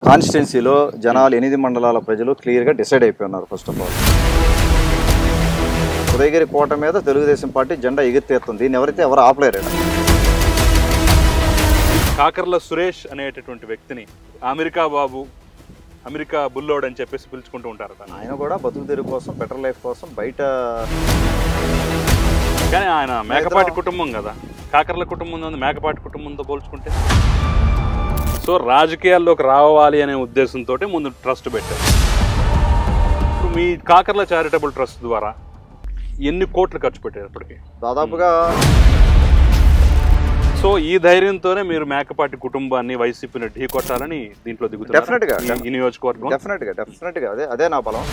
కాన్స్టిట్యున్సీలో జనాలు ఎనిమిది మండలాల ప్రజలు క్లియర్గా డిసైడ్ అయిపోయి ఉన్నారు ఫస్ట్ ఆఫ్ ఆల్ ఉదయగిరి కోట మీద తెలుగుదేశం పార్టీ జెండా ఎగిరితేస్తుంది దీన్ని ఎవరైతే ఎవరు ఆపలేరు ఈడ. కాకర్ల సురేష్ అనేటటువంటి వ్యక్తిని అమెరికా బాబు అమెరికా బుల్లోడ్ అని చెప్పేసి పిలుచుకుంటూ ఉంటారట ఆయన కూడా బతుకు తెరుగు కోసం బెటర్ లైఫ్ కోసం బయట కానీ ఆయన మేకపాటి కుటుంబం కదా కాకర్ల కుటుంబం ఉంది మేకపాటి కుటుంబంతో పోల్చుకుంటే సో రాజకీయాల్లోకి రావాలి అనే ఉద్దేశంతో ముందు ట్రస్ట్ పెట్టారు ఇప్పుడు మీ కాకర్ల చారిటబుల్ ట్రస్ట్ ద్వారా ఎన్ని కోట్లు ఖర్చు పెట్టారు ఇప్పటికి దాదాపుగా సో ఈ ధైర్యంతోనే మీరు మేకపాటి కుటుంబాన్ని వైసీపీని ఢీ కొట్టాలని దీంట్లో దిగుతారు Definite గా. ఈ నియోజకవర్గం డెఫినెట్గా డెఫినెట్గా అదే అదే నా బలం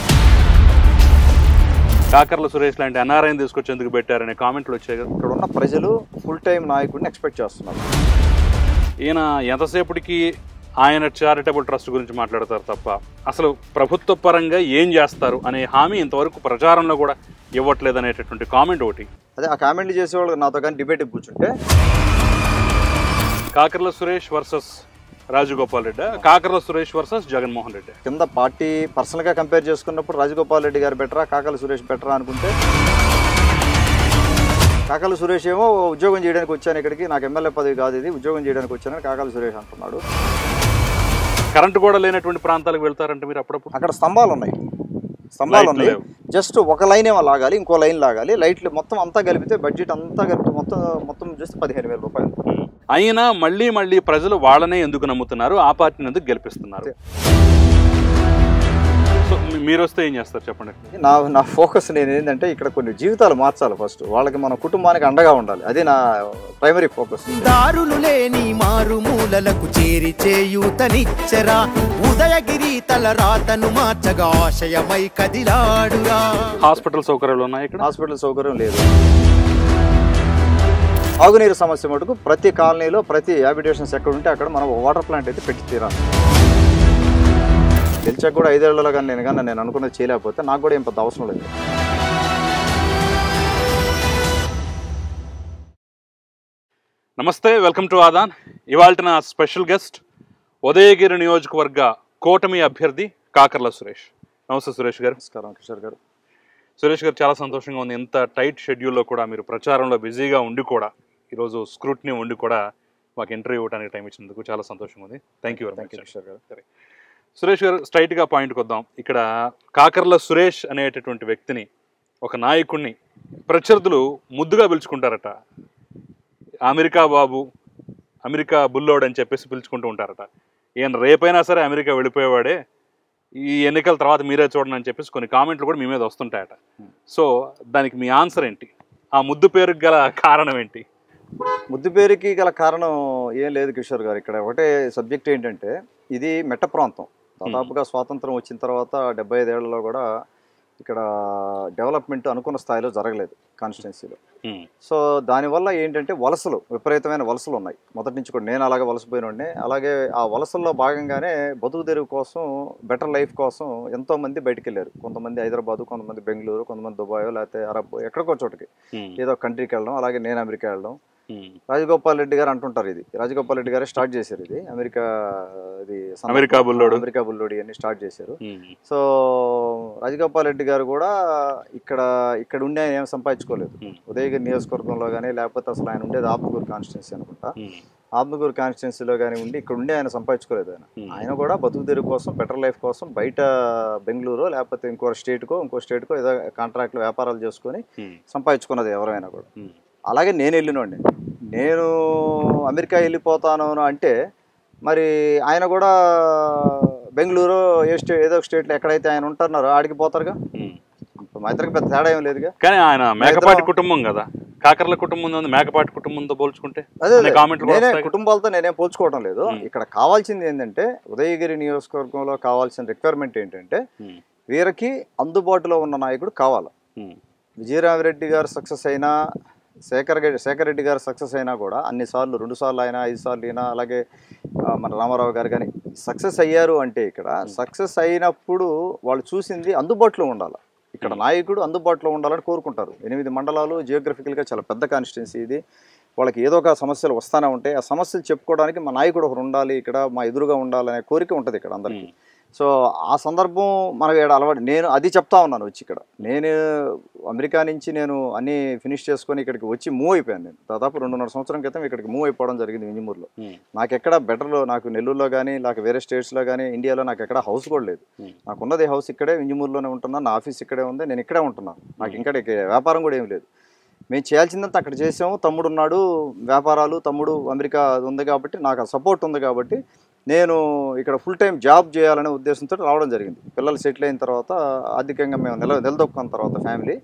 కాకర్ల సురేష్ లాంటి ఎన్ఆర్ఐని తీసుకొచ్చేందుకు పెట్టారనే కామెంట్లు వచ్చాయి కదా ఇక్కడ ఉన్న ప్రజలు ఫుల్ టైం నాయకుడిని ఎక్స్పెక్ట్ చేస్తున్నారు ఈయన ఎంతసేపటికి ఆయన చారిటబుల్ ట్రస్ట్ గురించి మాట్లాడతారు తప్ప అసలు ప్రభుత్వ పరంగా ఏం చేస్తారు అనే హామీ ఇంతవరకు ప్రచారంలో కూడా ఇవ్వట్లేదు అనేటటువంటి కామెంట్ ఒకటి అదే ఆ కామెంట్లు చేసేవాళ్ళు నాతో కానీ డిబేట్ కూర్చుంటే కాకర్ల సురేష్ వర్సెస్ రాజగోపాల్ రెడ్డి కాకర్ల సురేష్ వర్సెస్ జగన్మోహన్ రెడ్డి కింద పార్టీ పర్సనల్గా కంపేర్ చేసుకున్నప్పుడు రాజగోపాల్ రెడ్డి గారు బెటరా కాకల సురేష్ బెటరా అనుకుంటే కాకల సురేష్ ఏమో ఉద్యోగం చేయడానికి వచ్చాను ఇక్కడికి నాకు ఎమ్మెల్యే పదవి కాదు ఇది ఉద్యోగం చేయడానికి వచ్చానని కాకల సురేష్ అంటున్నాడు కరెంటు కూడా లేనటువంటి ప్రాంతాలకు వెళ్తారంటే మీరు అప్పుడప్పుడు అక్కడ స్తంభాలు ఉన్నాయి స్తంభాలు లైట్లు ఉన్నాయి లేవు. జస్ట్ ఒక లైన్ ఏమో లాగాలి ఇంకో లైన్ లాగాలి లైట్లు మొత్తం అంతా కలిపితే బడ్జెట్ అంతా కలిపి మొత్తం మొత్తం చూస్తే పదిహేను వేల రూపాయలు అయినా మళ్ళీ మళ్ళీ ప్రజలు వాళ్ళనే ఎందుకు నమ్ముతున్నారు ఆ పార్టీని ఎందుకు గెలిపిస్తున్నారు సో మీ- మీరు వస్తే ఏం చేస్తారు చెప్పండి నా నా ఫోకస్ నేను ఏంటంటే ఇక్కడ కొన్ని జీవితాలు మార్చాలి ఫస్ట్ వాళ్ళకి మన కుటుంబానికి అండగా ఉండాలి అది నా ప్రైమరీ ఫోకస్ దారులు లేని మారుమూలలకు చేరి చేయూతనిచ్చరా ఉదయగిరి తల రాతను మార్చగా ఆశయమై కదిలాడురా హాస్పిటల్ సౌకర్యాలు ఉన్నాయి ఇక్కడ హాస్పిటల్ సౌకర్యం లేదు తాగునీరు సమస్య మటుకు ప్రతి కాలనీలో ప్రతి హ్యాబిటేషన్స్ ఎక్కడ ఉంటే అక్కడ మనం వాటర్ ప్లాంట్ అయితే పెట్టి తీరాలి గెలిచాక కూడా ఐదేళ్లలో కానీ నేను కానీ నేను అనుకున్నది చేయలేకపోతే నాకు కూడా ఏం పెద్ద అవసరం లేదు నమస్తే వెల్కమ్ టు ఆదాన్ ఇవాళ నా స్పెషల్ గెస్ట్ ఉదయగిరి నియోజకవర్గ కూటమి అభ్యర్థి కాకర్ల సురేష్ నమస్తే సురేష్ గారు నమస్కారం కిషోర్ గారు సురేష్ గారు చాలా సంతోషంగా ఉంది ఎంత టైట్ షెడ్యూల్లో కూడా మీరు ప్రచారంలో బిజీగా ఉండి కూడా ఈరోజు స్క్రూట్ని ఉండి కూడా మాకు ఇంటర్వ్యూ ఇవ్వడానికి టైం ఇచ్చినందుకు చాలా సంతోషంగా ఉంది thank you very thank you much Kishore garu Suresh గారు స్ట్రైట్గా పాయింట్కి వద్దాం ఇక్కడ కాకర్ల సురేష్ అనేటటువంటి వ్యక్తిని ఒక నాయకుడిని ప్రత్యర్థులు ముద్దుగా పిలుచుకుంటారట అమెరికా బాబు అమెరికా బుల్లోడ్ అని చెప్పేసి పిలుచుకుంటూ ఉంటారట ఈయన రేపైనా సరే అమెరికా వెళ్ళిపోయేవాడే ఈ ఎన్నికల తర్వాత మీరే చూడండి అని చెప్పేసి కొన్ని కామెంట్లు కూడా మీ మీద వస్తుంటాయట సో దానికి మీ ఆన్సర్ ఏంటి ఆ ముద్దు పేరుకి గల కారణం ఏంటి ముద్దు పేరుకి గల కారణం ఏం లేదు కిషోర్ గారు ఇక్కడ ఒకటే సబ్జెక్ట్ ఏంటంటే ఇది మెట్ట ప్రాంతం దాదాపుగా స్వాతంత్రం వచ్చిన తర్వాత డెబ్బై ఐదేళ్లలో కూడా ఇక్కడ డెవలప్మెంట్ అనుకున్న స్థాయిలో జరగలేదు కాన్స్టిట్యున్సీలో హ్మ్. సో దానివల్ల ఏంటంటే వలసలు విపరీతమైన వలసలు ఉన్నాయి మొదటి నుంచి కూడా నేను అలాగే వలసపోయినండి అలాగే ఆ వలసల్లో భాగంగానే బతుకు తెరువు కోసం బెటర్ లైఫ్ కోసం ఎంతో మంది బయటికి వెళ్ళారు కొంతమంది హైదరాబాద్ కొంతమంది బెంగళూరు కొంతమంది దుబాయ్ లేకపోతే అరబ్ ఎక్కడికో చోటకి హ్మ్. ఏదో కంట్రీకి వెళ్ళడం అలాగే నేను అమెరికా వెళ్ళడం హ్మ్. రాజగోపాల్ రెడ్డి గారు అంటుంటారు ఇది రాజగోపాల్ రెడ్డి గారే స్టార్ట్ చేశారు ఇది అమెరికా ఇది సన్న- అమెరికా బుల్లోడు. అమెరికా బుల్లోడి అన్ని స్టార్ట్ చేశారు హ్మ్. సో రాజగోపాల్ రెడ్డి గారు కూడా ఇక్కడ ఇక్కడ ఉండి ఆయన ఏం సంపాదించుకోలేదు Hmm. ఉదయగిరి నియోజకవర్గంలో కానీ లేకపోతే అసలు ఆయన ఉండేది ఆత్మకూరు కాన్స్టిట్యున్సీ అనుకుంటా హ్మ్. ఆత్మకూరు కాన్స్టిట్యున్సీలో కానీ ఉండి ఇక్కడ ఉండి ఆయన సంపాదించుకోలేదు ఆయన Hmm. ఆయన కూడా బతుకు తెరుగు కోసం బెటర్ లైఫ్ కోసం బయట బెంగళూరు లేకపోతే ఇంకో స్టేట్కో ఇంకో స్టేట్కో ఏదో కాంట్రాక్ట్లో వ్యాపారాలు చేసుకొని హ్మ్. సంపాదించుకున్నది ఎవరైనా కూడా హ్మ్. అలాగే నేను వెళ్ళినోండి నేను అమెరికా వెళ్ళిపోతాను అని అంటే మరి ఆయన కూడా బెంగళూరు ఏ స్టే ఏదో ఒక స్టేట్లో ఎక్కడైతే ఆయన ఉంటున్నారో ఆడికి పోతారుగా హ్మ్. మా ఇద్దరికి పెద్ద తేడా ఏం లేదుగా కానీ ఆయన మేకపాటి ఇద్దరం- కుటుంబం కదా కాకర్ల కుటుంబం ఉంది మేకపాటి కుటుంబంతో పోల్చుకుంటే అదే అనే అదే. కామెంట్లు కూడా నేనే వస్తాయి కదా. కుటుంబాలతో నేనేం పోల్చుకోవడం లేదు Hmm. ఇక్కడ కావాల్సింది ఏంటంటే ఉదయగిరి నియోజకవర్గంలో కావాల్సిన రిక్వైర్మెంట్ ఏంటంటే హ్మ్. వీరికి అందుబాటులో ఉన్న నాయకుడు కావాలి హ్మ్. విజయరామరెడ్డి గారు సక్సెస్ అయినా శేఖర్ గ- శేఖర్ రెడ్డి గారు సక్సెస్ అయినా కూడా అన్ని సార్లు రెండు సార్లు అయినా ఐదు సార్లు అయినా అలాగే ఆ, మన రామారావు గారు కానీ సక్సెస్ అయ్యారు అంటే ఇక్కడ సక్సెస్ అయినప్పుడు వాళ్ళు చూసింది అందుబాటులో ఉండాలి ఇక్కడ నాయకుడు అందుబాటులో ఉండాలని కోరుకుంటారు ఎనిమిది మండలాలు జియోగ్రఫికల్గా చాలా పెద్ద కాన్స్టిట్యున్సీ ఇది వాళ్ళకి ఏదో ఒక సమస్యలు వస్తానే ఉంటాయి ఆ సమస్యలు చెప్పుకోవడానికి మా నాయకుడు ఒకరు ఉండాలి ఇక్కడ మా ఎదురుగా ఉండాలనే కోరిక ఉంటుంది ఇక్కడ అందరికీ సో ఆ సందర్భం మనకి ఈడ అలవాటు నేను అది చెప్తా ఉన్నాను వచ్చి ఇక్కడ నేను అమెరికా నుంచి నేను అన్నీ ఫినిష్ చేసుకొని ఇక్కడికి వచ్చి మూవ్ అయిపోయాను నేను దాదాపు రెండున్నర సంవత్సరం క్రితం ఇక్కడికి మూవ్ అయిపోవడం జరిగింది వింజమూరులో నాకు ఎక్కడ బెటర్లో నాకు నెల్లూరులో కానీ నాకు వేరే స్టేట్స్లో కానీ ఇండియాలో నాకు ఎక్కడ హౌస్ కూడా లేదు Hmm. నాకు ఉన్నది హౌస్ ఇక్కడే వింజమూరులోనే ఉంటున్నాను నా ఆఫీస్ ఇక్కడే ఉంది నేను ఇక్కడే ఉంటున్నాను నాకు ఇంకా వ్యాపారం కూడా ఏం లేదు మేము చేయాల్సిందంతా అక్కడ చేసాము తమ్ముడు ఉన్నాడు వ్యాపారాలు తమ్ముడు అమెరికా ఉంది కాబట్టి నాకు ఆ సపోర్ట్ ఉంది కాబట్టి నేను ఇక్కడ ఫుల్ టైం జాబ్ చేయాలనే ఉద్దేశంతో రావడం జరిగింది పిల్లలు సెటిల్ అయిన తర్వాత ఆర్థికంగా మేము నిల నిలదొక్కున్న తర్వాత ఫ్యామిలీ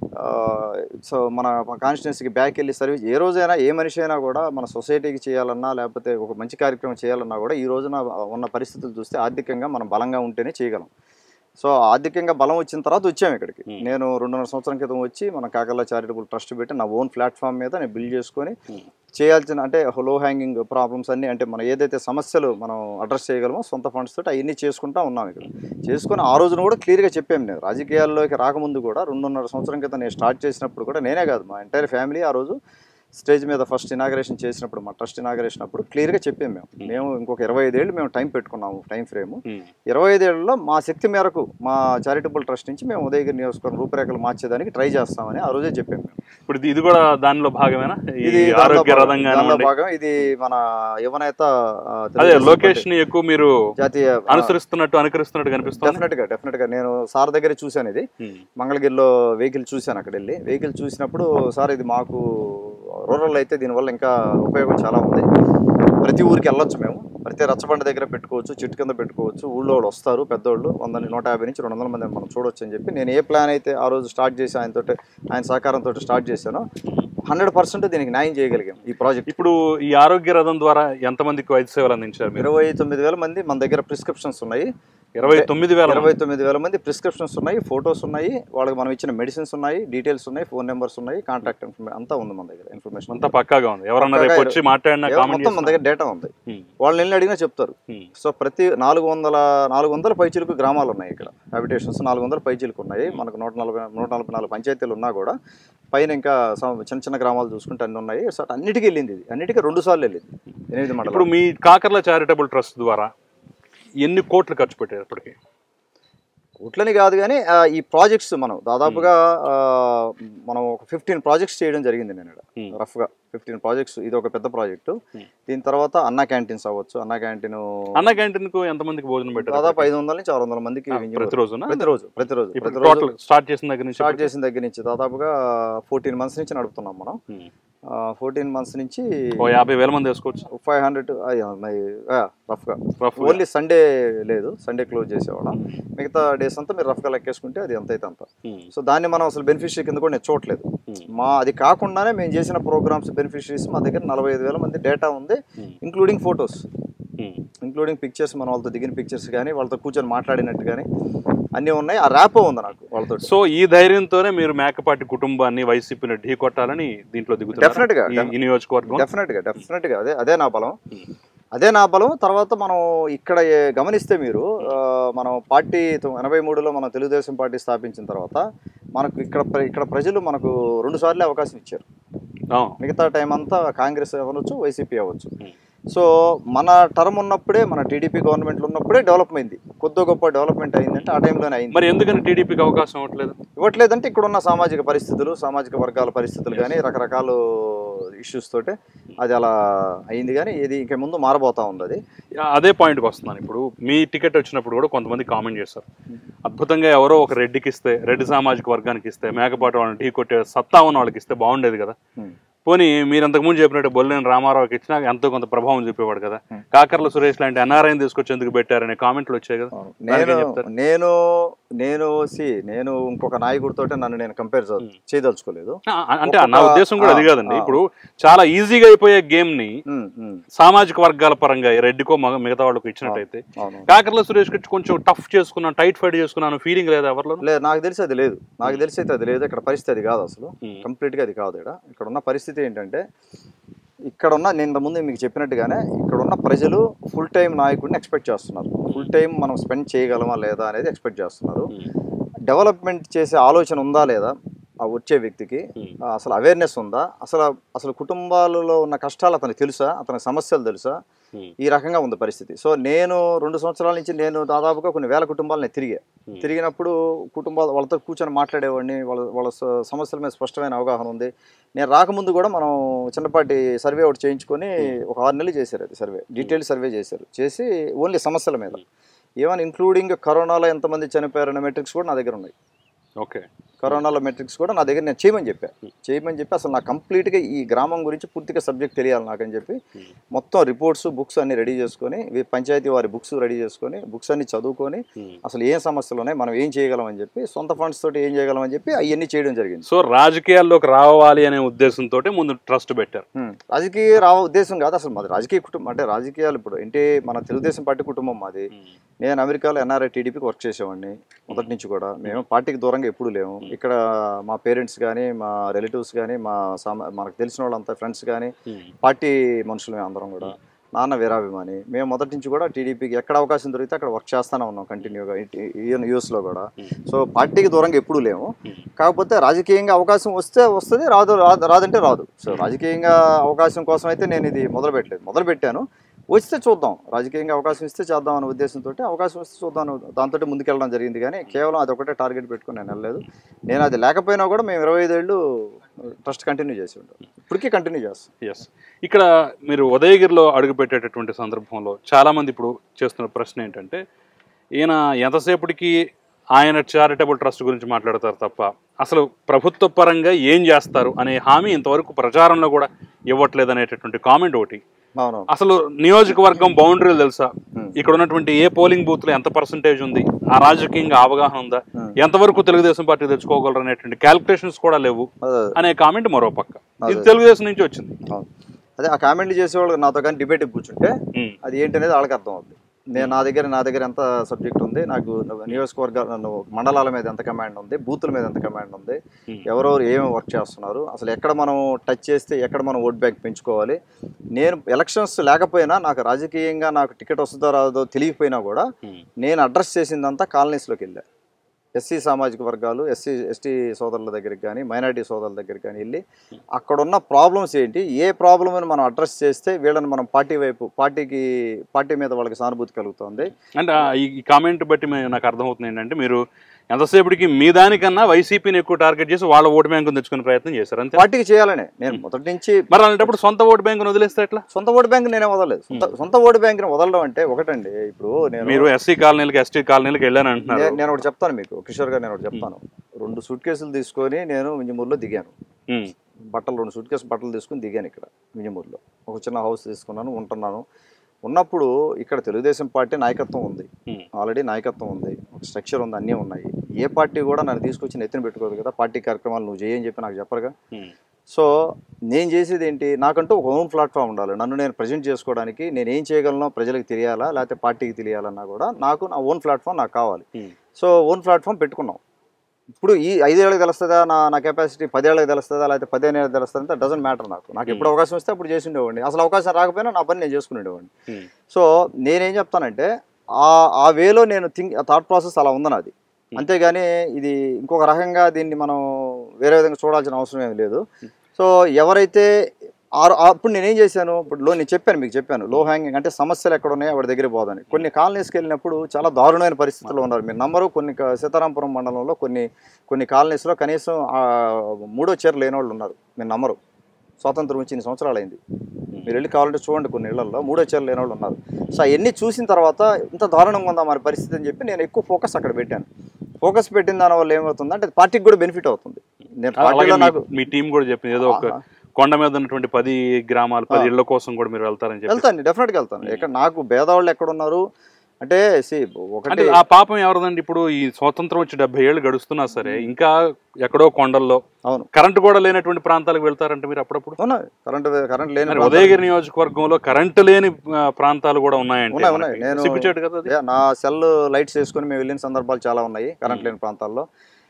సో మన కాన్స్టిట్యున్సీకి బ్యాక్ వెళ్ళి సర్వీస్ ఏ రోజైనా ఏ మనిషి అయినా కూడా మన సొసైటీకి చేయాలన్నా లేకపోతే ఒక మంచి కార్యక్రమం చేయాలన్నా కూడా ఈ రోజున ఉన్న పరిస్థితులు చూస్తే ఆర్థికంగా మనం బలంగా ఉంటేనే చేయగలం సో ఆర్థికంగా బలం వచ్చిన తర్వాత వచ్చాము ఇక్కడికి Hmm. నేను రెండున్నర సంవత్సరం క్రితం వచ్చి మన కాకర్ల చారిటబుల్ ట్రస్ట్ పెట్టి నా ఓన్ ప్లాట్ఫామ్ మీద నేను బిల్డ్ చేసుకొని Hmm. చేయాల్సిన అంటే లో హ్యాంగింగ్ ప్రాబ్లమ్స్ అన్ని అంటే మనం ఏదైతే సమస్యలు మనం అడ్రస్ చేయగలమో సొంత ఫండ్స్ తోటి అవన్నీ చేసుకుంటా ఉన్నాం ఇక్కడ చేసుకొని ఆ రోజున కూడా క్లియర్గా చెప్పాము నేను రాజకీయాల్లోకి రాకముందు కూడా రెండున్నర సంవత్సరం క్రితం నేను స్టార్ట్ చేసినప్పుడు కూడా నేనే కాదు మా ఎంటైర్ ఫ్యామిలీ ఆ రోజు స్టేజ్ మీద ఫస్ట్ ఇనాగరేషన్ చేసినప్పుడు మా ట్రస్ట్ ఇనాగరేషన్ అప్పుడు క్లియర్గా చెప్పాము మేము మేము ఇంకొక ఇరవై ఐదేళ్ళు మేము టైం పెట్టుకున్నాము టైం ఫ్రేమ్ ఇరవై ఐదేళ్లలో మా శక్తి మేరకు మా చారిటబుల్ ట్రస్ట్ నుంచి మేము ఉదయగిరి నియోజకవర్గం రూపురేఖలు మార్చేదానికి ట్రై చేస్తామని ఆ రోజే చెప్పాము మేము ఇప్పుడు ఇది- ఇది కూడా దానిలో భాగమేనా ఇది ఈ దానిలో ఆరోగ్య భాగం- రథం దానిలో కానివ్వండి భాగం ఇది మన యువనేత ఆ, అదే తెలుగుదేశం లోకేష్ ని ఎక్కువ మీరు పార్టీ జాతీయ అనుసరిస్తున్నట్టు అనుకరిస్తున్నట్టు కనిపిస్తుంది డెఫినెట్ గా డెఫినెట్ గా నేను సార్ దగ్గర చూశాను ఇది మంగళగిరిలో వెహికల్ చూశాను అక్కడ వెళ్ళి వెహికల్ చూసినప్పుడు సార్ ఇది మాకు రూరల్ అయితే దీనివల్ల ఇంకా ఉపయోగం చాలా ఉంది ప్రతి ఊరికి వెళ్ళొచ్చు మేము ప్రతి రచ్చబండ దగ్గర పెట్టుకోవచ్చు చెట్టు కింద పెట్టుకోవచ్చు ఊళ్ళో వాళ్ళు వస్తారు పెద్దోళ్ళు వంద నూట యాభై నుంచి రెండు వందల మంది మనం చూడొచ్చు అని చెప్పి నేను ఏ ప్లాన్ అయితే ఆ రోజు స్టార్ట్ చేసి ఆయనతో ఆయన సహకారంతో స్టార్ట్ చేశానో హండ్రెడ్ పర్సెంట్ దీనికి న్యాయం చేయగలిగాం ఈ ప్రాజెక్ట్ ఇప్పుడు ఈ ఆరోగ్య రథం ద్వారా ఎంతమందికి వైద్య సేవలు అందించారు మీరు ఇరవై తొమ్మిది వేల మంది మన దగ్గర ప్రిస్క్రిప్షన్స్ ఉన్నాయి ఇరవై తొమ్మిది వేల ఇరవై తొమ్మిది వేల మంది ప్రిస్క్రిప్షన్స్ ఉన్నాయి ఫొటోస్ ఉన్నాయి వాళ్ళకి మనం ఇచ్చిన మెడిసిన్స్ ఉన్నాయి డీటెయిల్స్ ఉన్నాయి ఫోన్ నెంబర్స్ ఉన్నాయి కాంటాక్ట్ ఇన్ఫర్మేషన్ అంతా ఉంది మన దగ్గర ఇన్ఫర్మేషన్ అంతా పక్కాగా ఉంది ఎవరన్నా రేపు వచ్చి మాట్లాడినా కామెంట్ మొత్తం మన దగ్గర డేటా ఉంది వాళ్ళని వెళ్ళి అడిగినా చెప్తారు సో ప్రతి నాలుగు వందల నాలుగు వందల పైచీలకు గ్రామాలు ఉన్నాయి ఇక్కడ హ్యాబిటేషన్స్ నాలుగు వందల పైచీలకు ఉన్నాయి మనకు నూట నలభై నూట నలభై నాలుగు పంచాయతీలు ఉన్నా కూడా పైన ఇంకా సం- చిన్న చిన్న గ్రామాలు చూసుకుంటే అన్ని ఉన్నాయి సో అన్నిటికీ వెళ్ళింది ఇది అన్నిటికీ రెండు సార్లు వెళ్ళింది ఎనిమిది ఇప్పుడు మండలం మీ కాకర్ల చారిటబుల్ ట్రస్ట్ ద్వారా ఎన్ని కోట్లు ఖర్చు పెట్టారు ఇప్పటికి ఉట్లని కాదు కానీ ఆ, ఈ ప్రాజెక్ట్స్ మనం దాదాపుగా ఆ, మనం ఒక ఫిఫ్టీన్ ప్రాజెక్ట్స్ చేయడం జరిగింది నేను ఇక్కడ Hmm. రఫ్గా ఫిఫ్టీన్ ప్రాజెక్ట్స్ ఇది ఒక పెద్ద ప్రాజెక్టు Hmm. దీని తర్వాత అన్నా క్యాంటీన్స్ అవ్వచ్చు అన్నా క్యాంటీన్ అన్న క్యాంటీన్ కు ఎంత మందికి భోజనం పెట్టారు దాదాపు ఐదు వందల నుంచి ఆరు వందల మందికి ఆ, వినియోగం. ప్రతిరోజునా ప్రతిరోజు ప్రతిరోజు ఇప్పుడు ప్రతిరోజు టోటల్ స్టార్ట్ చేసిన దగ్గర నుంచి స్టార్ట్ చేసిన దగ్గర నుంచి దాదాపుగా ఫోర్టీన్ మంత్స్ నుంచి నడుపుతున్నాం మనం ఉమ్. ఫోర్టీన్ మంత్స్ నుంచి ఓ యాభై వేల మంది వేసుకోవచ్చు ఫైవ్ హండ్రెడ్ రఫ్గా Rough గా. ఓన్లీ సండే లేదు సండే క్లోజ్ చేసేవాళ్ళం మిగతా డేస్ అంతా మీరు రఫ్గా లెక్కేసుకుంటే అది ఎంత అయితే అంత ఉమ్. సో దాన్ని మనం అసలు బెనిఫిషరీ కింద కూడా నేను చూడలేదు ఉమ్. మా అది కాకుండానే మేము చేసిన ప్రోగ్రామ్స్ బెనిఫిషరీస్ మా దగ్గర నలభై ఐదు వేల మంది డేటా ఉంది um. Including photos um. Including pictures మన వాళ్ళతో దిగిన పిక్చర్స్ కానీ వాళ్ళతో కూర్చొని మాట్లాడినట్టు కానీ అన్నీ ఉన్నాయి ఆ ర్యాపో ఉంది నాకు వాళ్ళతో సో ఈ ధైర్యంతోనే మీరు మేకపాటి కుటుంబాన్ని వైసీపీని ఢీ కొట్టాలని దీంట్లో దిగుతారు Definite గా, ఈ నియోజకవర్గం డెఫినెట్గా డెఫినెట్గా అదే అదే నా బలం ఉమ్. అదే నా బలం తర్వాత మనం ఇక్కడ ఏ- గమనిస్తే మీరు ఆ, మనం పార్టీ తొ- ఎనభై మూడులో మనం తెలుగుదేశం పార్టీ స్థాపించిన తర్వాత మనకు ఇక్కడ ప్ర- ఇక్కడ ప్రజలు మనకు రెండు సార్లు అవకాశం ఇచ్చారు ఆ. మిగతా టైం అంతా కాంగ్రెస్ అవ్వచ్చు వైసీపీ అవ్వచ్చు ఉమ్. సో మన టర్మ్ ఉన్నప్పుడే మన టీడీపీ గవర్నమెంట్లో ఉన్నప్పుడే డెవలప్ అయింది కొద్ది గొప్ప డెవలప్మెంట్ అయిందంటే ఆ టైంలోనే అయింది మరి ఎందుకని టీడీపీకి అవకాశం ఇవ్వట్లేదు ఇవ్వట్లేదంటే ఇక్కడ ఉన్న సామాజిక పరిస్థితులు సామాజిక వర్గాల పరిస్థితులు కానీ రకరకాల ఇష్యూస్ తోటే అది అలా అయింది కానీ ఇది ఇంక ముందు మారబోతా ఉంది అది అదే పాయింట్కి వస్తున్నాను ఇప్పుడు మీ టికెట్ వచ్చినప్పుడు కూడా కొంతమంది కామెంట్ చేస్తారు అద్భుతంగా ఎవరో ఒక రెడ్డికి ఇస్తే రెడ్డి సామాజిక వర్గానికి ఇస్తే మేకపాటి వాళ్ళని ఢీ కొట్టే సత్తా ఉన్న వాళ్ళకి ఇస్తే బాగుండేది కదా Hmm. పోనీ మీరు అంతకుముందు చెప్పినట్టు బొల్లేని రామారావుకి ఇచ్చినా ఎంతో కొంత ప్రభావం చూపేవాడు కదా Hmm. కాకర్ల సురేష్ లాంటి ఎన్ఆర్ఐని తీసుకొచ్చి ఎందుకు పెట్టారనే కామెంట్లు వచ్చాయి కదా దానికి నేను ఏం చెప్తారు? నేను నేను సి నేను ఇంకొక నాయకుడితో నన్ను నేను కంపేర్ చేయదలుచుకోలేదు ఆ, అంటే నా ఒక్కొక్క- ఉద్దేశం కూడా అది ఆ, కాదండి ఆ. ఇప్పుడు చాలా ఈజీగా అయిపోయే గేమ్ ని ఉమ్, ఉమ్, సామాజిక వర్గాల పరంగా ఈ రెడ్డికో మగ మిగతా వాళ్ళకు ఇచ్చినట్టయితే అవును కాకర్ల సురేష్ కి కొంచెం టఫ్ చేసుకున్నాను టైట్ ఫైట్ చేసుకున్నాను ఫీలింగ్ లేదా ఎవరిలో లేదు నాకు తెలిసి అది లేదు నాకు తెలిసి అయితే అది లేదు ఇక్కడ పరిస్థితి అది కాదు అసలు Hmm. కంప్లీట్గా అది కాదు ఇక్కడ ఇక్కడ ఉన్న పరిస్థితి ఏంటంటే ఇక్కడ ఉన్న నేను ఇంతకుముందు మీకు చెప్పినట్టుగానే ఇక్కడ ఉన్న ప్రజలు ఫుల్ టైం నాయకుడిని ఎక్స్పెక్ట్ చేస్తున్నారు ఫుల్ టైం మనం స్పెండ్ చేయగలమా లేదా అనేది ఎక్స్పెక్ట్ చేస్తున్నారు డెవలప్మెంట్ చేసే ఆలోచన ఉందా లేదా ఆ వచ్చే వ్యక్తికి ఉమ్. ఆ, అసలు అవేర్నెస్ ఉందా అసలు అసలు కుటుంబాలలో ఉన్న కష్టాలు అతనికి తెలుసా అతనికి సమస్యలు తెలుసా ఉమ్. ఈ రకంగా ఉంది పరిస్థితి సో నేను రెండు సంవత్సరాల నుంచి నేను దాదాపుగా కొన్ని వేల కుటుంబాలు నేను తిరిగా Hmm. తిరిగినప్పుడు కుటుంబాలు వాళ్ళతో కూర్చొని మాట్లాడేవాడిని వాళ్ళ వాళ్ళ స- సమస్యల మీద స్పష్టమైన అవగాహన ఉంది నేను రాకముందు కూడా మనం చిన్నపాటి సర్వే ఒకటి చేయించుకొని ఒక ఆరు నెలలు చేశారు అది సర్వే డీటెయిల్ సర్వే చేశారు చేసి ఓన్లీ సమస్యల మీద ఈవెన్ ఇంక్లూడింగ్ కరోనాలో ఎంతమంది చనిపోయారనే మెట్రిక్స్ కూడా నా దగ్గర ఉన్నాయి ఓకే కరోనాలో మెట్రిక్స్ కూడా నా దగ్గర నేను చేయమని చెప్పా చేయమని చెప్పి అసలు నాకు కంప్లీట్గా ఈ గ్రామం గురించి పూర్తిగా సబ్జెక్ట్ తెలియాలి నాకని చెప్పి మొత్తం రిపోర్ట్స్ బుక్స్ అన్ని రెడీ చేసుకొని వీ- పంచాయతీ వారి బుక్స్ రెడీ చేసుకొని బుక్స్ అన్ని చదువుకొని ఉమ్. అసలు ఏం సమస్యలు ఉన్నాయి మనం ఏం చేయగలం అని చెప్పి సొంత ఫండ్స్ తోటి ఏం చేయగలం అని చెప్పి అవన్నీ చేయడం జరిగింది సో రాజకీయాల్లోకి రావాలి అనే ఉద్దేశంతో ముందు ట్రస్ట్ పెట్టారు హ్మ్. రాజకీయ రావ ఉద్దేశం కాదు అసలు మాది రాజకీయ కుటుంబం అంటే రాజకీయాలు ఇప్పుడు అంటే మన తెలుగుదేశం పార్టీ కుటుంబం మాది నేను అమెరికాలో ఎన్ఆర్ఐ టీడీపీకి వర్క్ చేసేవాడిని మొదటి నుంచి కూడా మేము పార్టీకి దూరంగా ఎప్పుడూ లేము ఇక్కడ మా పేరెంట్స్ కానీ మా రిలేటివ్స్ కానీ మా సమ మనకు తెలిసిన వాళ్ళంతా ఫ్రెండ్స్ కానీ ఉమ్. పార్టీ మనుషులమే అందరం కూడా నాన్న వీరాభిమాని మేము మొదటి నుంచి కూడా టీడీపీకి ఎక్కడ అవకాశం దొరికితే అక్కడ వర్క్ చేస్తూనే ఉన్నాం కంటిన్యూగా యూఎస్లో కూడా సో పార్టీకి దూరంగా ఎప్పుడూ లేము కాకపోతే రాజకీయంగా అవకాశం వస్తే వస్తుంది రాదు రాదు- రాదంటే రాదు సో రాజకీయంగా అవకాశం కోసం అయితే నేను ఇది మొదలు పెట్టలేదు మొదలు పెట్టాను వస్తే చూద్దాం రాజకీయంగా అవకాశం ఇస్తే చేద్దాం అనే ఉద్దేశంతో అవకాశం వస్తే చూద్దాం దాంతో ముందుకెళ్ళడం జరిగింది కానీ కేవలం అది ఒకటే టార్గెట్ పెట్టుకుని నేను వెళ్ళలేదు నేను అది లేకపోయినా కూడా మేము ఇరవై ఐదేళ్ళు ట్రస్ట్ కంటిన్యూ చేసి ఉంటాం ఇప్పటికీ కంటిన్యూ చేస్తాం ఎస్ ఇక్కడ మీరు ఉదయగిరిలో అడుగుపెట్టేటటువంటి సందర్భంలో చాలామంది ఇప్పుడు చేస్తున్న ప్రశ్న ఏంటంటే ఈయన ఎంతసేపటికి ఆయన చారిటబుల్ ట్రస్ట్ గురించి మాట్లాడతారు తప్ప అసలు ప్రభుత్వ పరంగా ఏం చేస్తారు అనే హామీ ఇంతవరకు ప్రచారంలో కూడా ఇవ్వట్లేదు అనేటటువంటి కామెంట్ ఒకటి అవును అసలు నియోజకవర్గం బౌండరీలు తెలుసా Hmm. ఇక్కడ ఉన్నటువంటి ఏ పోలింగ్ బూత్ లో ఎంత పర్సంటేజ్ ఉంది ఆ రాజకీయంగా అవగాహన ఉందా Hmm. ఎంతవరకు తెలుగుదేశం పార్టీ తెచ్చుకోగలరు అనేటువంటి క్యాల్కులేషన్స్ కూడా లేవు అదే అనే కామెంట్ మరో పక్క ఇది అదే. తెలుగుదేశం నుంచి వచ్చింది అవును అదే ఆ కామెంట్లు చేసేవాళ్ళు నాతో కానీ డిబేట్ కూర్చుంటే ఉమ్, అది ఏంటనేది వాళ్ళకి అర్థం అవుతుంది నేను నా దగ్గర నా దగ్గర ఎంత సబ్జెక్ట్ ఉంది నాకు నియోజకవర్గ నన్ను మండలాల మీద ఎంత కమాండ్ ఉంది బూతుల మీద ఎంత కమాండ్ ఉంది ఉమ్, ఎవరెవరు ఏమేమి వర్క్ చేస్తున్నారు అసలు ఎక్కడ మనం టచ్ చేస్తే ఎక్కడ మనం ఓట్ బ్యాంక్ పెంచుకోవాలి నేను ఎలక్షన్స్ లేకపోయినా నాకు రాజకీయంగా నాకు టికెట్ వస్తుందో రాదో తెలియకపోయినా కూడా ఉమ్, నేను అడ్రస్ చేసిందంతా కాలనీస్లోకి వెళ్ళా ఎస్సీ సామాజిక వర్గాలు ఎస్సీ ఎస్టీ సోదరుల దగ్గరికి కానీ మైనారిటీ సోదరుల దగ్గరికి కానీ వెళ్ళి అక్కడున్న ప్రాబ్లమ్స్ ఏంటి ఏ ప్రాబ్లమ్ని మనం అడ్రస్ చేస్తే వీళ్ళని మనం పార్టీ వైపు పార్టీకి పార్టీ మీద వాళ్ళకి సానుభూతి కలుగుతుంది అంటే ఆ ఈ ఈ కామెంట్ బట్టి మే- నాకు అర్థమవుతుంది ఏంటంటే మీరు ఎంతసేపటికి మీ దానికన్నా వైసీపీని ఎక్కువ టార్గెట్ చేసి వాళ్ళ ఓటు బ్యాంకును తెచ్చుకునే ప్రయత్నం చేశారు అంతే పార్టీకి చేయాలనే నేను మొదటి నుంచి మరి అలాంటప్పుడు సొంత ఓటు బ్యాంకును వదిలేస్తే ఎట్లా సొంత ఓటు బ్యాంక్ నేనే వదలలేదు సొంత సొంత ఓటు బ్యాంక్ని వదలడం అంటే ఒకటండి ఇప్పుడు నేను మీరు ఎస్సీ కాలనీలకి ఎస్టీ కాలనీలకి వెళ్ళాను అంటున్నారు నే- నేను ఒకటి చెప్తాను మీకు కిషోర్ గారు నేను ఒకటి చెప్తాను రెండు సూట్ కేసులు తీసుకొని నేను వింజమూరులో దిగాను ఉమ్, బట్టలు రెండు సూట్ కేసు బట్టలు తీసుకుని దిగాను ఇక్కడ వింజమూరులో ఒక చిన్న హౌస్ తీసుకున్నాను ఉంటున్నాను ఉన్నప్పుడు ఇక్కడ తెలుగుదేశం పార్టీ నాయకత్వం ఉంది ఉమ్, ఆల్రెడీ నాయకత్వం ఉంది ఒక స్ట్రక్చర్ ఉంది అన్నీ ఉన్నాయి ఏ పార్టీ కూడా నన్ను తీసుకొచ్చి నెత్తిన పెట్టుకోదు కదా పార్టీ కార్యక్రమాలు నువ్వు చేయని చెప్పి నాకు చెప్పరుగా ఉమ్, సో నేను చేసేది ఏంటి నాకంటూ ఒక ఓన్ ప్లాట్ఫామ్ ఉండాలి నన్ను నేను ప్రజెంట్ చేసుకోవడానికి నేను ఏం చేయగలనో ప్రజలకు తెలియాలా లేకపోతే పార్టీకి తెలియాలన్నా కూడా నాకు నా ఓన్ ప్లాట్ఫామ్ నాకు కావాలి ఉమ్, సో ఓన్ ప్లాట్ఫామ్ పెట్టుకున్నాం ఇప్పుడు ఈ ఐదేళ్ళకి తెలుస్తుందా నా నా కెపాసిటీ పదేళ్ళకి తెలుస్తుందా లేకపోతే పదిహేను ఏళ్ళకి తెలుస్తుందా డజంట్ మ్యాటర్ నాకు నాకు ఎప్పుడు అవకాశం వస్తే అప్పుడు చేసి ఉండేవాడిని అసలు అవకాశం రాకపోయినా నా పని నేను చేసుకుని ఉండేవాడిని ఉమ్, సో నేనేం చెప్తానంటే ఆ ఆ వేలో నేను థింక్ థాట్ ప్రాసెస్ అలా ఉంది నాది అంతేగాని ఇది ఇంకొక రకంగా దీన్ని మనం వేరే విధంగా చూడాల్సిన అవసరం ఏమి లేదు సో ఎవరైతే ఆ- ఆ- అప్పుడు నేనేం చేశాను ఇప్పుడు లో నేను చెప్పాను మీకు చెప్పాను లో హ్యాంగింగ్ అంటే సమస్యలు ఎక్కడ ఉన్నాయో వాడి దగ్గర పోదని కొన్ని కాలనీస్కి వెళ్ళినప్పుడు చాలా దారుణమైన పరిస్థితుల్లో ఉన్నారు మీరు నంబరు కొన్ని క- సీతారాంపురం మండలంలో కొన్ని కొన్ని కాలనీస్లో కనీసం ఆ, మూడో చీర లేని వాళ్ళు ఉన్నారు మీరు నమ్మరు స్వాతంత్రం వచ్చి ఇన్ని సంవత్సరాలు అయింది మీరు వెళ్ళి కావాలంటే చూడండి కొన్ని ఇళ్లలో మూడో చీర లేని వాళ్ళు ఉన్నారు సో అవన్నీ చూసిన తర్వాత ఇంత దారుణంగా ఉందా మరి పరిస్థితి అని చెప్పి నేను ఎక్కువ ఫోకస్ అక్కడ పెట్టాను ఫోకస్ పెట్టిన దాని వల్ల ఏమవుతుంది అంటే పార్టీకి కూడా బెనిఫిట్ అవుతుంది నేను అలాగే పార్టీలో మీ- నాకు మీ టీం కూడా చెప్పింది ఏదో ఒక ఆహా. కొండ మీద ఉన్నటువంటి పది గ్రామాలు పది ఆ. ఇళ్ల కోసం కూడా మీరు వెళ్తారని చెప్పి వెళ్తాను డెఫినెట్గా వెళ్తాను ఇక్కడ నాకు భేదవాళ్ళు ఎక్కడ ఉన్నారు అంటే సి అంటే ఒకటి ఆ పాపం ఎవరిదండి ఇప్పుడు ఈ స్వాతంత్రం వచ్చి డెబ్బై ఏళ్ళు గడుస్తున్నా సరే ఇంకా ఎక్కడో కొండల్లో అవును కరెంట్ కూడా లేనటువంటి ప్రాంతాలకు వెళ్తారంటే మీరు అప్పుడప్పుడు అవునా కరెంట్ కరెంట్ లేని మరి ప్రాంతాలు- ఉదయగిరి నియోజకవర్గంలో కరెంట్ లేని ఆ, ప్రాంతాలు కూడా ఉన్నాయంటే ఉన్నాయి, ఉన్నాయి. మనకి. నేను- సిగ్గుచేటు కదా అది యా, నా సెల్ లైట్స్ వేసుకొని మేము వెళ్ళిన సందర్భాలు చాలా ఉన్నాయి కరెంట్ లేని ప్రాంతాల్లో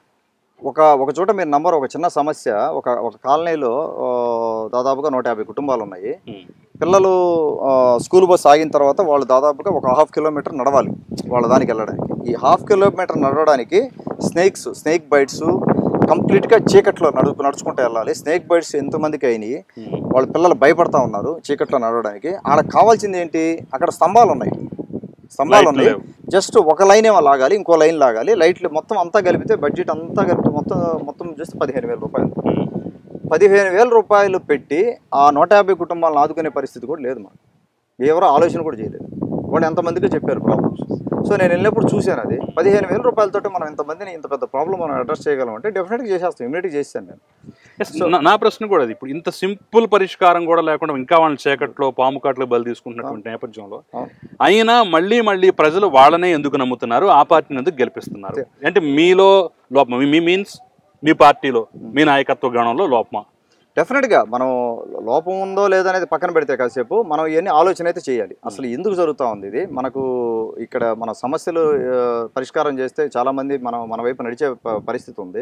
ఒక ఒక చోట మీరు నంబర్ ఒక చిన్న సమస్య ఒక ఒక కాలనీలో ఆ, దాదాపుగా నూట యాభై కుటుంబాలు ఉన్నాయి ఉమ్, పిల్లలు ఆ, స్కూల్ బస్ ఆగిన తర్వాత వాళ్ళు దాదాపుగా ఒక హాఫ్ కిలోమీటర్ నడవాలి వాళ్ళ దానికి వెళ్ళడానికి ఈ హాఫ్ కిలోమీటర్ నడవడానికి స్నేక్స్ స్నేక్ బైట్స్ కంప్లీట్గా చీకట్లో నడు నడుచుకుంటూ వెళ్ళాలి స్నేక్ బైట్స్ ఎంతమందికి అయినాయి వాళ్ళ పిల్లలు భయపడతా ఉన్నారు చీకట్లో నడవడానికి ఆడ కావాల్సింది ఏంటి అక్కడ స్తంభాలు ఉన్నాయి స్తంభాలు Light ఉన్నాయి లేవు. జస్ట్ ఒక లైన్ ఏమో లాగాలి ఇంకో లైన్ లాగాలి లైట్లు మొత్తం అంతా కలిపితే బడ్జెట్ అంతా కలిపితే మొత్తం మొత్తం జస్ట్ పదిహేను వేల రూపాయలు పదిహేను వేల రూపాయలు పెట్టి ఆ నూట యాభై కుటుంబాలను ఆదుకునే పరిస్థితి కూడా లేదు మాకు ఎవరో ఆలోచన కూడా చేయలేదు వాళ్ళు ఎంతమందికి చెప్పారు ప్రాబ్లమ్స్ సో నేను వెళ్ళినప్పుడు చూశాను అది పదిహేను వేల రూపాయలతో మనం ఇంతమందిని ఇంత పెద్ద ప్రాబ్లం మనం అడ్రస్ చేయగలం అంటే డెఫినెట్గా చేసేస్తాం ఇమీడియట్గా చేస్తాను నేను Yes, నా- నా ప్రశ్న కూడా అది ఇప్పుడు ఇంత సింపుల్ పరిష్కారం కూడా లేకుండా ఇంకా వాళ్ళని చీకట్లో పాము కాట్లు బలి తీసుకుంటున్నటువంటి నేపథ్యంలో అవును. అయినా మళ్ళీ మళ్ళీ ప్రజలు వాళ్ళనే ఎందుకు నమ్ముతున్నారు ఆ పార్టీని ఎందుకు గెలిపిస్తున్నారు అంటే మీలో లోపం మీ మీన్స్ మీ పార్టీలో మీ నాయకత్వ గణంలో లోపమా డెఫినెట్గా మనం లోపం ఉందో లేదో అనేది పక్కన పెడితే కాసేపు మనం ఇవన్నీ ఆలోచన అయితే చేయాలి అసలు ఎందుకు జరుగుతూ ఉంది ఇది మనకు ఇక్కడ మన సమస్యలు ఆ, పరిష్కారం చేస్తే చాలామంది మనం మన వైపు నడిచే ప- పరిస్థితి ఉంది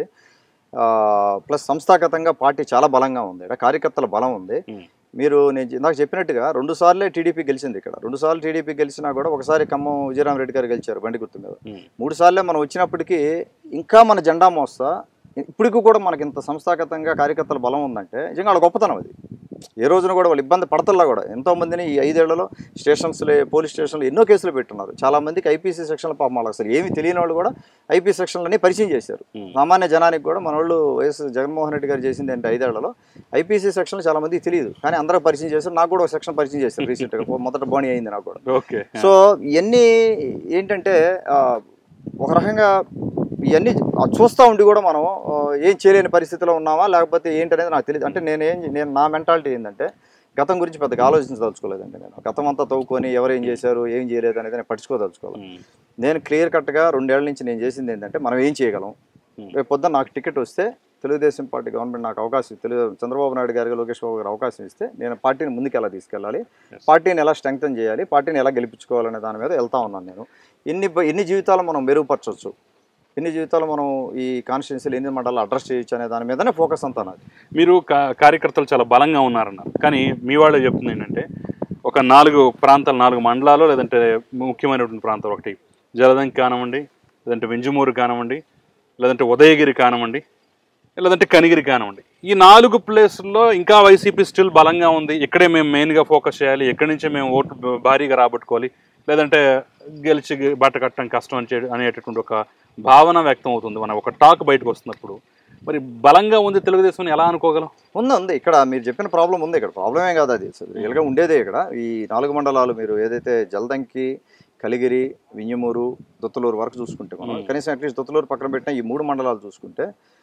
ప్లస్ సంస్థాగతంగా పార్టీ చాలా బలంగా ఉంది ఇక్కడ కార్యకర్తల బలం ఉంది Hmm. మీరు నేను ఇందాక చెప్పినట్టుగా రెండు సార్లే టీడీపీ గెలిచింది ఇక్కడ రెండు సార్లు టీడీపీ గెలిచినా కూడా ఒకసారి ఖమ్మం విజయరామరెడ్డి గారు గెలిచారు బండి గుర్తు మీద మూడు సార్లే మనం వచ్చినప్పటికీ ఇంకా మన జెండా మోస్తా ఇప్పటికి కూడా మనకి ఇంత సంస్థాగతంగా కార్యకర్తల బలం ఉందంటే నిజంగా వాళ్ళ గొప్పతనం అది ఏ రోజున కూడా వాళ్ళు ఇబ్బంది పడతల్లా కూడా ఎంతో మందిని ఈ ఐదేళ్లలో స్టేషన్స్లో పోలీస్ స్టేషన్లు ఎన్నో కేసులు పెట్టున్నారు చాలా మందికి ఐపీసీ సెక్షన్లు పాపం వాళ్ళకి అసలు ఏమి తెలియని వాళ్ళు కూడా ఐపీ సెక్షన్లని పరిచయం చేశారు Hmm. సామాన్య జనానికి కూడా మన వాళ్ళు వైఎస్ జగన్మోహన్ రెడ్డి గారు చేసింది అంటే ఐదేళ్లలో ఐపీసీ సెక్షన్లు చాలా మందికి తెలియదు కానీ అందరూ పరిచయం చేశారు నాకు కూడా ఒక సెక్షన్ పరిచయం చేశారు రీసెంట్గా మొదట బోణి అయింది నాకు కూడా ఓకే సో ఇవన్నీ ఏంటంటే ఆ, ఒక రకంగా ఇవన్నీ చూస్తూ ఉండి కూడా మనం ఆ, ఏం చేయలేని పరిస్థితిలో ఉన్నామా లేకపోతే ఏంటనేది నాకు తెలియదు అంటే నేను ఏం నేను నా మెంటాలిటీ ఏంటంటే గతం గురించి పెద్దగా ఆలోచించదలుచుకోలేదండి నేను గతం అంతా తవ్వుకొని ఎవరు ఏం చేశారు ఏం చేయలేదు అనేది నేను పట్టించుకోదలుచుకోవాలి నేను క్లియర్ కట్గా రెండేళ్ల నుంచి నేను చేసింది ఏంటంటే మనం ఏం చేయగలం Hmm. రేపు పొద్దున్న నాకు టికెట్ వస్తే తెలుగుదేశం పార్టీ గవర్నమెంట్ నాకు అవకాశం తెలుగు చంద్రబాబు నాయుడు గారికి లోకేష్ బాబు గారు అవకాశం ఇస్తే నేను పార్టీని ముందుకు ఎలా తీసుకెళ్ళాలి పార్టీని ఎలా స్ట్రెంగ్తన్ చేయాలి పార్టీని ఎలా గెలిపించుకోవాలనే దాని మీద వెళ్తా ఉన్నాను నేను ఎన్ని ఎన్ని జీవితాలు మనం మెరుగుపరచవచ్చు ఎన్ని జీవితాలు మనం ఈ కాన్స్టిట్యున్సీలు ఎన్ని మండలాలు అడ్రస్ చేయొచ్చు అనే దాని మీదనే ఫోకస్ అంతా నాది మీరు కా- కార్యకర్తలు చాలా బలంగా ఉన్నారన్నారు కానీ మీ వాళ్ళే చెప్తుంది ఏంటంటే ఒక నాలుగు ప్రాంతాలు నాలుగు మండలాలు లేదంటే ముఖ్యమైనటువంటి ప్రాంతాలు ఒకటి జలదంకి కానివ్వండి లేదంటే వెంజమూరు కానివ్వండి లేదంటే ఉదయగిరి కానివ్వండి లేదంటే కనిగిరి కానివ్వండి ఈ నాలుగు ప్లేసుల్లో ఇంకా వైసీపీ స్టిల్ బలంగా ఉంది ఇక్కడే మేము మెయిన్గా ఫోకస్ చేయాలి ఎక్కడి నుంచే మేము ఓట్లు భారీగా రాబట్టుకోవాలి లేదంటే గెలిచి బట్ట కట్టడం కష్టం అని చే- అనేటటువంటి ఒక భావన వ్యక్తం అవుతుంది మన ఒక టాక్ బయటకు వస్తున్నప్పుడు మరి బలంగా ఉంది తెలుగుదేశం ఎలా అనుకోగలం ఉంది ఉంది ఇక్కడ మీరు చెప్పిన ప్రాబ్లం ఉంది ఇక్కడ ప్రాబ్లమే కాదు అది రియల్గా ఉండేదే ఇక్కడ ఈ నాలుగు మండలాలు మీరు ఏదైతే జల్దంకి కలిగిరి వింజమూరు దొత్తలూరు వరకు చూసుకుంటే మనం Hmm. కనీసం అట్లీస్ట్ దొత్తలూరు పక్కన పెట్టిన ఈ మూడు మండలాలు చూసుకుంటే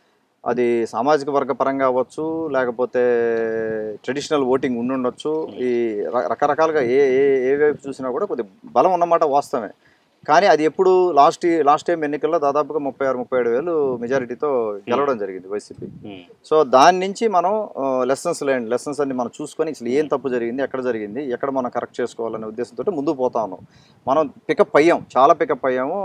అది సామాజిక వర్గ పరంగా అవ్వచ్చు లేకపోతే ట్రెడిషనల్ ఓటింగ్ ఉండుండొచ్చు ఈ ర- రకరకాలుగా ఏ ఏ ఏ వైపు చూసినా కూడా కొద్ది బలం ఉన్నమాట వాస్తవమే కానీ అది ఎప్పుడు లాస్ట్ లాస్ట్ టైం ఎన్నికల్లో దాదాపుగా ముప్పై ఆరు ముప్పై ఏడు వేలు మెజారిటీతో గెలవడం జరిగింది వైసీపీ సో దాని నుంచి మనం లెసన్స్ లేండి లెసన్స్ అన్ని మనం చూసుకొని అసలు ఏం తప్పు జరిగింది ఎక్కడ జరిగింది ఎక్కడ మనం కరెక్ట్ చేసుకోవాలనే ఉద్దేశంతో ముందుకు పోతా ఉన్నాం మనం పికప్ అయ్యాం చాలా పికప్ అయ్యాము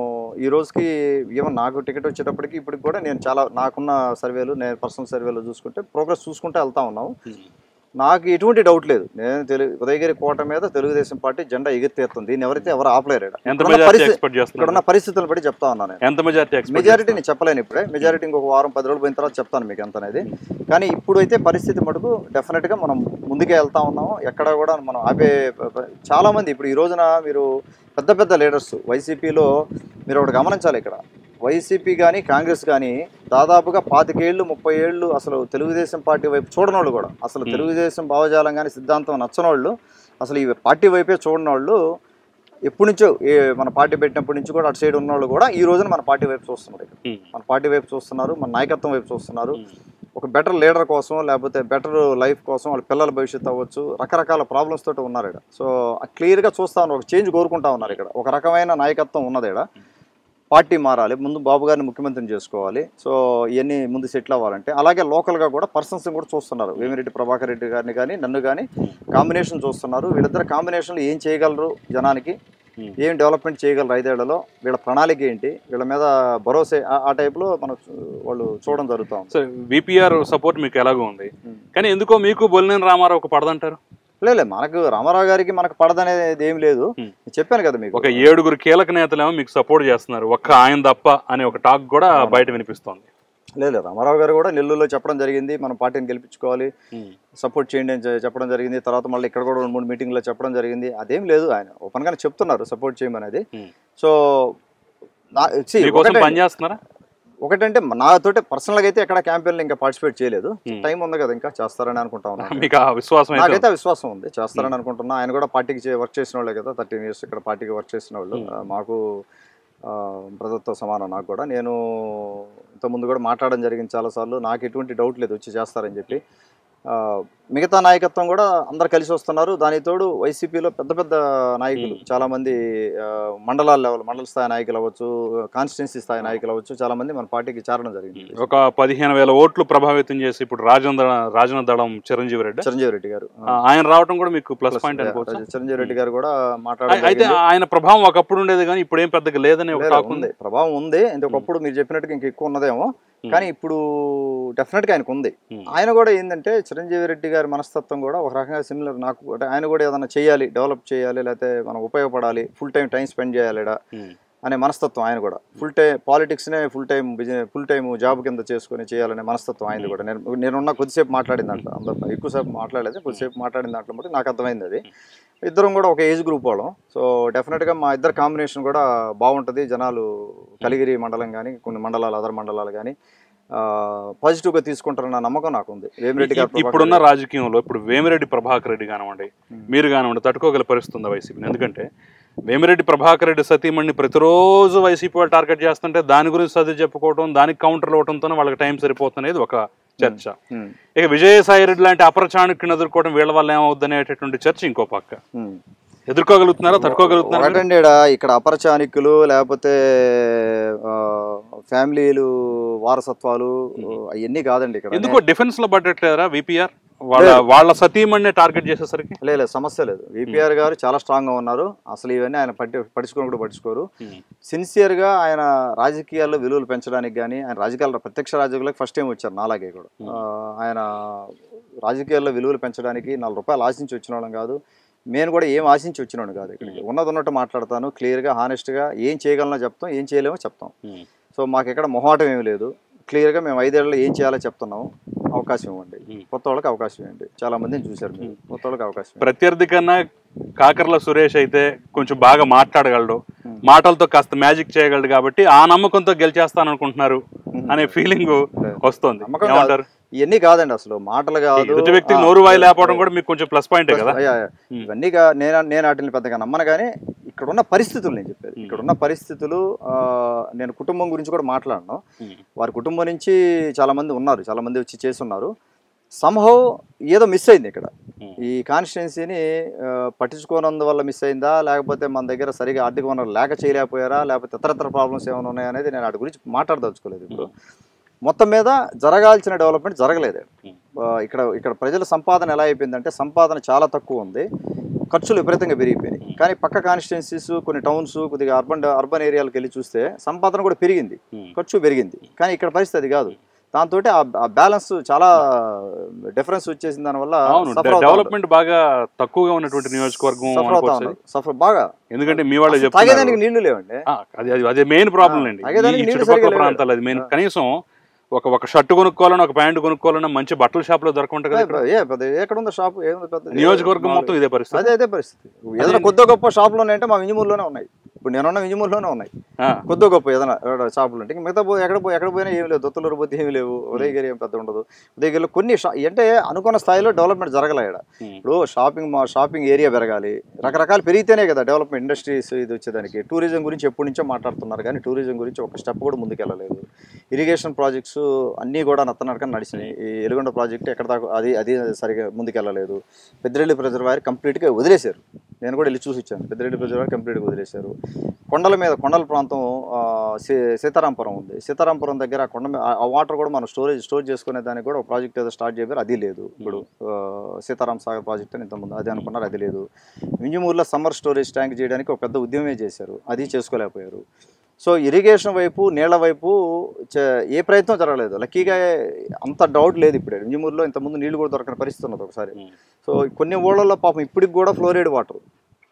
ఈ రోజుకి ఏమో నాకు టికెట్ వచ్చేటప్పటికి ఇప్పటికి కూడా నేను చాలా నాకున్న సర్వేలు నేను పర్సనల్ సర్వేలు చూసుకుంటే ప్రోగ్రెస్ చూసుకుంటే వెళ్తా ఉన్నాము నాకు ఎటువంటి డౌట్ లేదు నేను తెలుగు ఉదయగిరి కోట మీద తెలుగుదేశం పార్టీ జెండా ఎగిరితేస్తుంది దీన్ని ఎవరైతే ఎవరు ఆపలేరు ఈడ. ఎంత ఇక్కడున్న మెజారిటీ పరిస్థితి- ఎక్స్పెక్ట్ ఇక్కడ చేస్తున్నారు ఉన్న పరిస్థితులను బట్టి చెప్తా ఉన్నాను నేను ఎంత మెజారిటీ ఎక్స్పెక్ట్ మెజారిటీ నేను చెప్పలేను ఇప్పుడే మెజారిటీ ఇంకొక వారం పది రోజులు పోయిన తర్వాత చెప్తాను మీకు ఎంత అనేది కానీ ఇప్పుడైతే పరిస్థితి మటుకు డెఫినెట్గా మనం ముందుకే వెళ్తా ఉన్నాము ఎక్కడ కూడా మనం ఆపే ప- ప- చాలా మంది ఇప్పుడు ఈ రోజున మీరు పెద్ద పెద్ద లీడర్స్ వైసీపీలో మీరు ఒకటి గమనించాలి ఇక్కడ వైసీపీ కానీ కాంగ్రెస్ కానీ దాదాపుగా పాతికేళ్ళు ముప్పై ఏళ్ళు అసలు తెలుగుదేశం పార్టీ వైపు చూడనోళ్ళు కూడా అసలు Hmm. తెలుగుదేశం భావజాలం కానీ సిద్ధాంతం నచ్చనోళ్ళు అసలు ఈ పార్టీ వైపే చూడనోళ్ళు ఎప్పటి నుంచో ఏ మన పార్టీ పెట్టినప్పటి నుంచి కూడా అటు సైడ్ ఉన్నోళ్ళు కూడా ఈ రోజున మన పార్టీ వైపు చూస్తున్నారు ఇక్కడ. మన పార్టీ వైపు చూస్తున్నారు మన నాయకత్వం వైపు చూస్తున్నారు ఒక బెటర్ లీడర్ కోసం లేకపోతే బెటర్ లైఫ్ కోసం వాళ్ళ పిల్లల భవిష్యత్తు అవ్వచ్చు రకరకాల ప్రాబ్లమ్స్ తోటి ఉన్నారు ఇక్కడ సో క్లియర్గా చూస్తా ఉన్నారు ఒక చేంజ్ కోరుకుంటా ఉన్నారు ఇక్కడ ఒక రకమైన నాయకత్వం ఉన్నది ఇక్కడ పార్టీ మారాలి ముందు బాబు గారిని ముఖ్యమంత్రిని చేసుకోవాలి సో ఇవన్నీ ముందు సెటిల్ అవ్వాలంటే అలాగే లోకల్గా కూడా పర్సన్స్ కూడా చూస్తున్నారు వేమిరెడ్డి ప్రభాకర్ రెడ్డి గారిని కానీ నన్ను కానీ కాంబినేషన్ చూస్తున్నారు వీళ్ళిద్దరు కాంబినేషన్లో ఏం చేయగలరు జనానికి ఏం డెవలప్మెంట్ చేయగలరు ఐదేళ్లలో వీళ్ళ ప్రణాళిక ఏంటి వీళ్ళ మీద భరోసా ఆ- ఆ టైప్లో మనం చూ- వాళ్ళు చూడడం జరుగుతూ ఉంది సరే విపిఆర్ సపోర్ట్ మీకు ఎలాగో ఉంది ఉం. కానీ ఎందుకో మీకు బొల్లినేని రామారావు ఒక పడదంటారు లేదు మనకు రామారావు గారికి మనకు పడదనేది ఏం లేదు Hmm. నేను చెప్పాను కదా మీకు ఒక ఏడుగురు కీలక నేతలేమో మీకు సపోర్ట్ చేస్తున్నారు ఒక్క ఆయన తప్ప అనే ఒక టాక్ కూడా బయట వినిపిస్తోంది లేదు లేదు, రామారావు గారు కూడా నెల్లూరులో చెప్పడం జరిగింది మన పార్టీని గెలిపించుకోవాలి ఉమ్. సపోర్ట్ చేయండి అని చె- చెప్పడం జరిగింది తర్వాత మళ్ళీ ఇక్కడ కూడా రెండు మూడు మీటింగ్లో చెప్పడం జరిగింది అదేం లేదు ఆయన ఓపెన్గానే చెప్తున్నారు సపోర్ట్ చేయమనేది ఉమ్. సో నా see, మీకోసం ఒకటే- పని చేస్తున్నారా ఒకటంటే నాతోటి పర్సనల్గా అయితే ఎక్కడ క్యాంపెయిన్లో ఇంకా పార్టిసిపేట్ చేయలేదు Hmm. టైం ఉంది కదా ఇంకా చేస్తారని అనుకుంటా ఉన్నాను మీకు ఆ విశ్వాసం అయితే నాకైతే ఆ విశ్వాసం ఉంది చేస్తారని అనుకుంటున్నా ఆయన కూడా పార్టీకి వర్క్ చేసిన వాళ్ళే కదా థర్టీన్ ఇయర్స్ ఇక్కడ పార్టీకి వర్క్ చేసిన వాళ్ళు ఆ, మాకు బ్రదర్తో సమానం నాకు కూడా నేను ఇంతకుముందు కూడా మాట్లాడడం జరిగింది చాలాసార్లు నాకు ఎటువంటి డౌట్ లేదు వచ్చి చేస్తారని చెప్పి ఆ, మిగతా నాయకత్వం కూడా అందరు కలిసి వస్తున్నారు దానికి తోడు వైసీపీలో పెద్ద పెద్ద నాయకులు చాలా మంది ఆ, మండలాల లెవెల్ మండల స్థాయి నాయకులు అవ్వచ్చు కాన్స్టిట్యున్సీ స్థాయి నాయకులు అవ్వచ్చు చాలా మంది మన పార్టీకి చేరడం జరిగింది ఒక పదిహేను వేల ఓట్లు ప్రభావితం చేసి ఇప్పుడు రాజేంద్ర రాజన దళం చిరంజీవి రెడ్డి చిరంజీవి రెడ్డి గారు ఆ, ఆయన రావడం కూడా మీకు ప్లస్ పాయింట్ అనుకోవచ్చు చిరంజీవి రెడ్డి గారు కూడా మాట్లాడడం అయితే జరిగింది. ఆయన ప్రభావం ఒకప్పుడు ఉండేది కానీ ఇప్పుడు ఏం పెద్దగా లేదని ఒక లేదు, టాక్ ఉంది ఉంది ప్రభావం ఉంది అంటే ఒకప్పుడు మీరు చెప్పినట్టుగా ఇంక ఎక్కువ ఉన్నదేమో కానీ ఇప్పుడు డెఫినెట్ గా ఆయనకు ఉంది Hmm. ఆయన కూడా ఏంటంటే చిరంజీవి రెడ్డి గారి మనస్తత్వం కూడా ఒక రకంగా సిమిలర్ నాకు అంటే ఆయన కూడా ఏదైనా చేయాలి డెవలప్ చేయాలి లేకపోతే మనం ఉపయోగపడాలి ఫుల్ టైం టైం స్పెండ్ చేయాలి ఈడ ఉమ్. అనే మనస్తత్వం ఆయన కూడా ఫుల్ టైం పాలిటిక్స్నే full time business full time job కింద చేసుకొని చేయాలనే మనస్తత్వం ఆయనది కూడా నేను నేనున్న కొద్దిసేపు మాట్లాడిన దాంట్లో అంత ఎక్కువసేపు మాట్లాడలేదు కొద్దిసేపు మాట్లాడిన దాంట్లో బట్టి నాకు అర్థమైంది అది ఇద్దరం కూడా ఒక ఏజ్ గ్రూప్ వాళ్ళం సో డెఫినెట్గా మా ఇద్దరు కాంబినేషన్ కూడా బాగుంటుంది జనాలు కలిగిరి మండలం కానీ కొన్ని మండలాలు అదర్ మండలాలు కానీ పాజిటివ్గా తీసుకుంటారన్న నమ్మకం నాకు ఉంది వేమిరెడ్డి గారు ఇప్పుడున్న రాజకీయంలో ఇప్పుడు వేమిరెడ్డి ప్రభాకర్ రెడ్డి కానివ్వండి మీరు కానివ్వండి తట్టుకోగల పరిస్థితి ఉందా వైసీపీని ఎందుకంటే వేమిరెడ్డి ప్రభాకర్ రెడ్డి సతీమణిని ప్రతిరోజు వైసీపీ వాళ్ళు టార్గెట్ చేస్తుంటే దాని గురించి చదివి చెప్పుకోవడం దానికి కౌంటర్లు ఇవ్వడంతోనే వాళ్ళకి టైం సరిపోతున్నది ఒక చర్చ ఉమ్, ఇక విజయసాయి రెడ్డి లాంటి అపరచాణుక్యుని ఎదుర్కోవడం వీళ్ళ వల్ల ఏమవుద్ది అనేటటువంటి చర్చ ఇంకో పక్క ఉమ్. ఎదుర్కోగలుగుతున్నారా తట్టుకోగలుగుతున్నారా మీరు? ఒకటండి ఈడ ఇక్కడ అపరచానికులు లేకపోతే ఆ, ఫ్యామిలీలు వారసత్వాలు అవన్నీ కాదండి ఇక్కడ ఎందుకో డిఫెన్స్ లో పడ్డట్లేరా విపిఆర్ వాళ్ళ వాళ్ళ సతీమణ్ణి టార్గెట్ చేసేసరికి లేదు లేదు, సమస్య లేదు విపిఆర్ గారు చాలా స్ట్రాంగ్ గా ఉన్నారు అసలు ఇవన్నీ ఆయన పట్టి పట్టించుకొని కూడా పట్టించుకోరు సిన్సియర్ గా ఆయన రాజకీయాల్లో విలువలు పెంచడానికి కానీ ఆయన రాజకీయాల్లో ప్రత్యక్ష రాజకీయాలకు ఫస్ట్ టైం వచ్చారు నాలాగే కూడా ఆ, ఆయన రాజకీయాల్లో విలువలు పెంచడానికి నాలుగు రూపాయలు ఆశించి వచ్చిన వాళ్ళం కాదు నేను కూడా ఏం ఆశించి వచ్చినాను కాదు ఇక్కడికి ఉన్నది ఉన్నట్టు మాట్లాడతాను క్లియర్గా హానెస్ట్గా ఏం చేయగలనో చెప్తాం ఏం చేయలేమో చెప్తాం సో మాకు ఎక్కడ మొహాటం ఏమీ లేదు క్లియర్గా మేము ఐదేళ్లలో ఏం చేయాలో చెప్తున్నాము అవకాశం ఇవ్వండి Hmm. కొత్త వాళ్ళకి అవకాశం ఇవ్వండి చాలా మందిని చూశారు మీరు కొత్త వాళ్ళకి అవకాశం ఇవ్వండి. ప్రత్యర్థి కన్నా కాకర్ల సురేష్ అయితే కొంచెం బాగా మాట్లాడగలడు మాటలతో కాస్త మ్యాజిక్ చేయగలడు కాబట్టి ఆ నమ్మకంతో గెలిచేస్తాను అనుకుంటున్నారు అనే ఫీలింగ్ వస్తుంది నమ్మకం ఏమంటారు కాదు. ఇవన్నీ కాదండి అసలు మాటలు కాదు ఎదుటి వ్యక్తికి ఆ, నోరు వాయి లేకపోవడం కూడా మీకు కొంచెం ప్లస్ పాయింటే కదా అయ్యా, అయ్యా. ఇవన్నీ కా- నేను నేను వాటిని పెద్దగా నమ్మను కానీ ఇక్కడ ఉన్న పరిస్థితులు నేను చెప్పేది ఇక్కడ ఉన్న పరిస్థితులు ఆ, నేను కుటుంబం గురించి కూడా మాట్లాడను వారి కుటుంబం నుంచి చాలా మంది ఉన్నారు చాలా మంది వచ్చి చేస్తున్నారు సంహవ్ ఏదో మిస్ అయింది ఇక్కడ ఈ కాన్స్టిట్యున్సీని పట్టించుకోనందువల్ల మిస్ అయిందా లేకపోతే మన దగ్గర సరిగా ఆర్థిక వనరులు లేక చేయలేకపోయారా లేకపోతే ఇతరత్ర ప్రాబ్లమ్స్ ఏమైనా ఉన్నాయా అనేది నేను వాటి గురించి మాట్లాడదలుచుకోలేదు ఇప్పుడు మొత్తం మీద జరగాల్సిన డెవలప్మెంట్ జరగలేదు ఆ, ఇక్కడ ఇక్కడ ప్రజల సంపాదన ఎలా అయిపోయిందంటే సంపాదన చాలా తక్కువ ఉంది ఖర్చులు విపరీతంగా పెరిగిపోయినాయి కానీ పక్క కాన్స్టిట్యున్సీస్ కొన్ని టౌన్స్ కొద్దిగా అర్బన్ అర్బన్ ఏరియాలకు వెళ్ళి చూస్తే సంపాదన కూడా పెరిగింది ఖర్చు పెరిగింది కానీ ఇక్కడ పరిస్థితి అది కాదు దాంతో ఆ బ్యాలెన్స్ చాలా డిఫరెన్స్ వచ్చేసిన దానివల్ల అవును suffer అవుతా డెవలప్మెంట్ బాగా తక్కువగా ఉన్నటువంటి నియోజకవర్గం ఉన్నారు. Suffer అవుతా అనుకోవచ్చు ఉన్నారు. Suffer బాగా ఎందుకంటే మీ వాళ్ళే అసలు చెప్తున్నారు తాగేదానికి నీళ్లు లేవండి ఆ, అది అది అదే మెయిన్ ప్రాబ్లం అండి తాగేదానికి ఈ నీళ్ళు చుట్టుపక్కల సరిగా ప్రాంతాలు అది మెయిన్ కనీసం ఒక ఒక షర్ట్ కొనుక్కోవాలన్నా ఒక ప్యాంట్ కొనుక్కోవాలన్నా మంచి బట్టల షాప్ లో దొరకుంటాయి కదా ఇక్కడ. ఏ పెద్ద ఎక్కడ ఉందో షాప్ ఏముంది పెద్ద నియోజకవర్గం మొత్తం ఇదే పరిస్థితి అదే అదే పరిస్థితి ఏదైనా కొద్ది గొప్ప షాపులు ఉన్నాయంటే మా వింజమూరులోనే ఉన్నాయి ఇప్పుడు నేనున్న వింజమూరులోనే ఉన్నాయి ఆ, కొద్ది గొప్ప ఏదైనా ఏడ షాపులు అంటే ఇంక మిగతా పో ఎక్కడ పో ఎక్కడ పోయినా ఏం లేదు దొత్తులూరు పోతే ఏమి లేవు ఉదయగిరి ఏం పెద్ద ఉండదు ఉదయగిరిలో కొన్ని షా అంటే అనుకున్న స్థాయిలో డెవలప్మెంట్ జరగలే ఇక్కడ ఉమ్. ఇప్పుడు షాపింగ్ మా షాపింగ్ ఏరియా పెరగాలి రకరకాలు పెరిగితేనే కదా డెవలప్మెంట్ ఇండస్ట్రీస్ ఇది వచ్చేదానికి టూరిజం గురించి ఎప్పటి నుంచో మాట్లాడుతున్నారు కానీ టూరిజం గురించి ఒక స్టెప్ కూడా ముందుకెళ్ళలేదు ఇరిగేషన్ ప్రాజెక్ట్స్ అన్నీ కూడా నత్తనడక నడిచినాయి ఈ ఎలుగొండ ప్రాజెక్ట్ ఎక్కడ దాకా అది అది సరిగా ముందుకెళ్ళలేదు పెద్దిరెడ్డి రిజర్వాయర్ కంప్లీట్గా వదిలేశారు నేను కూడా వెళ్ళి చూసి వచ్చాను పెద్దిరెడ్డి రిజర్వాయర్ కంప్లీట్గా వదిలేశారు కొండల మీద కొండల ప్రాంతం ఆ, సీ- సీతారాంపురం ఉంది సీతారాంపురం దగ్గర ఆ కొండ మీద- ఆ- ఆ వాటర్ కూడా మనం స్టోరేజ్ స్టోర్ చేసుకునే దానికి కూడా ఒక ప్రాజెక్ట్ ఏదో స్టార్ట్ చేయారు అది లేదు ఇప్పుడు ఆ, సీతారాం సాగర్ ప్రాజెక్ట్ అని ఇంతకుముందు అది అనుకున్నారు అది లేదు వింజమూరులో సమ్మర్ స్టోరేజ్ ట్యాంక్ చేయడానికి ఒక పెద్ద ఉద్యమమే చేశారు అది చేసుకోలేకపోయారు సో ఇరిగేషన్ వైపు నీళ్ల వైపు చ- ఏ ప్రయత్నం జరగలేదు లక్కీగా అంత డౌట్ లేదు ఇప్పుడు వింజమూరులో ఇంతకుముందు నీళ్లు కూడా దొరకని పరిస్థితి ఉన్నది ఒకసారి ఉమ్. సో కొన్ని ఊళ్ళల్లో పాపం ఇప్పటికి కూడా ఫ్లోరైడ్ వాటర్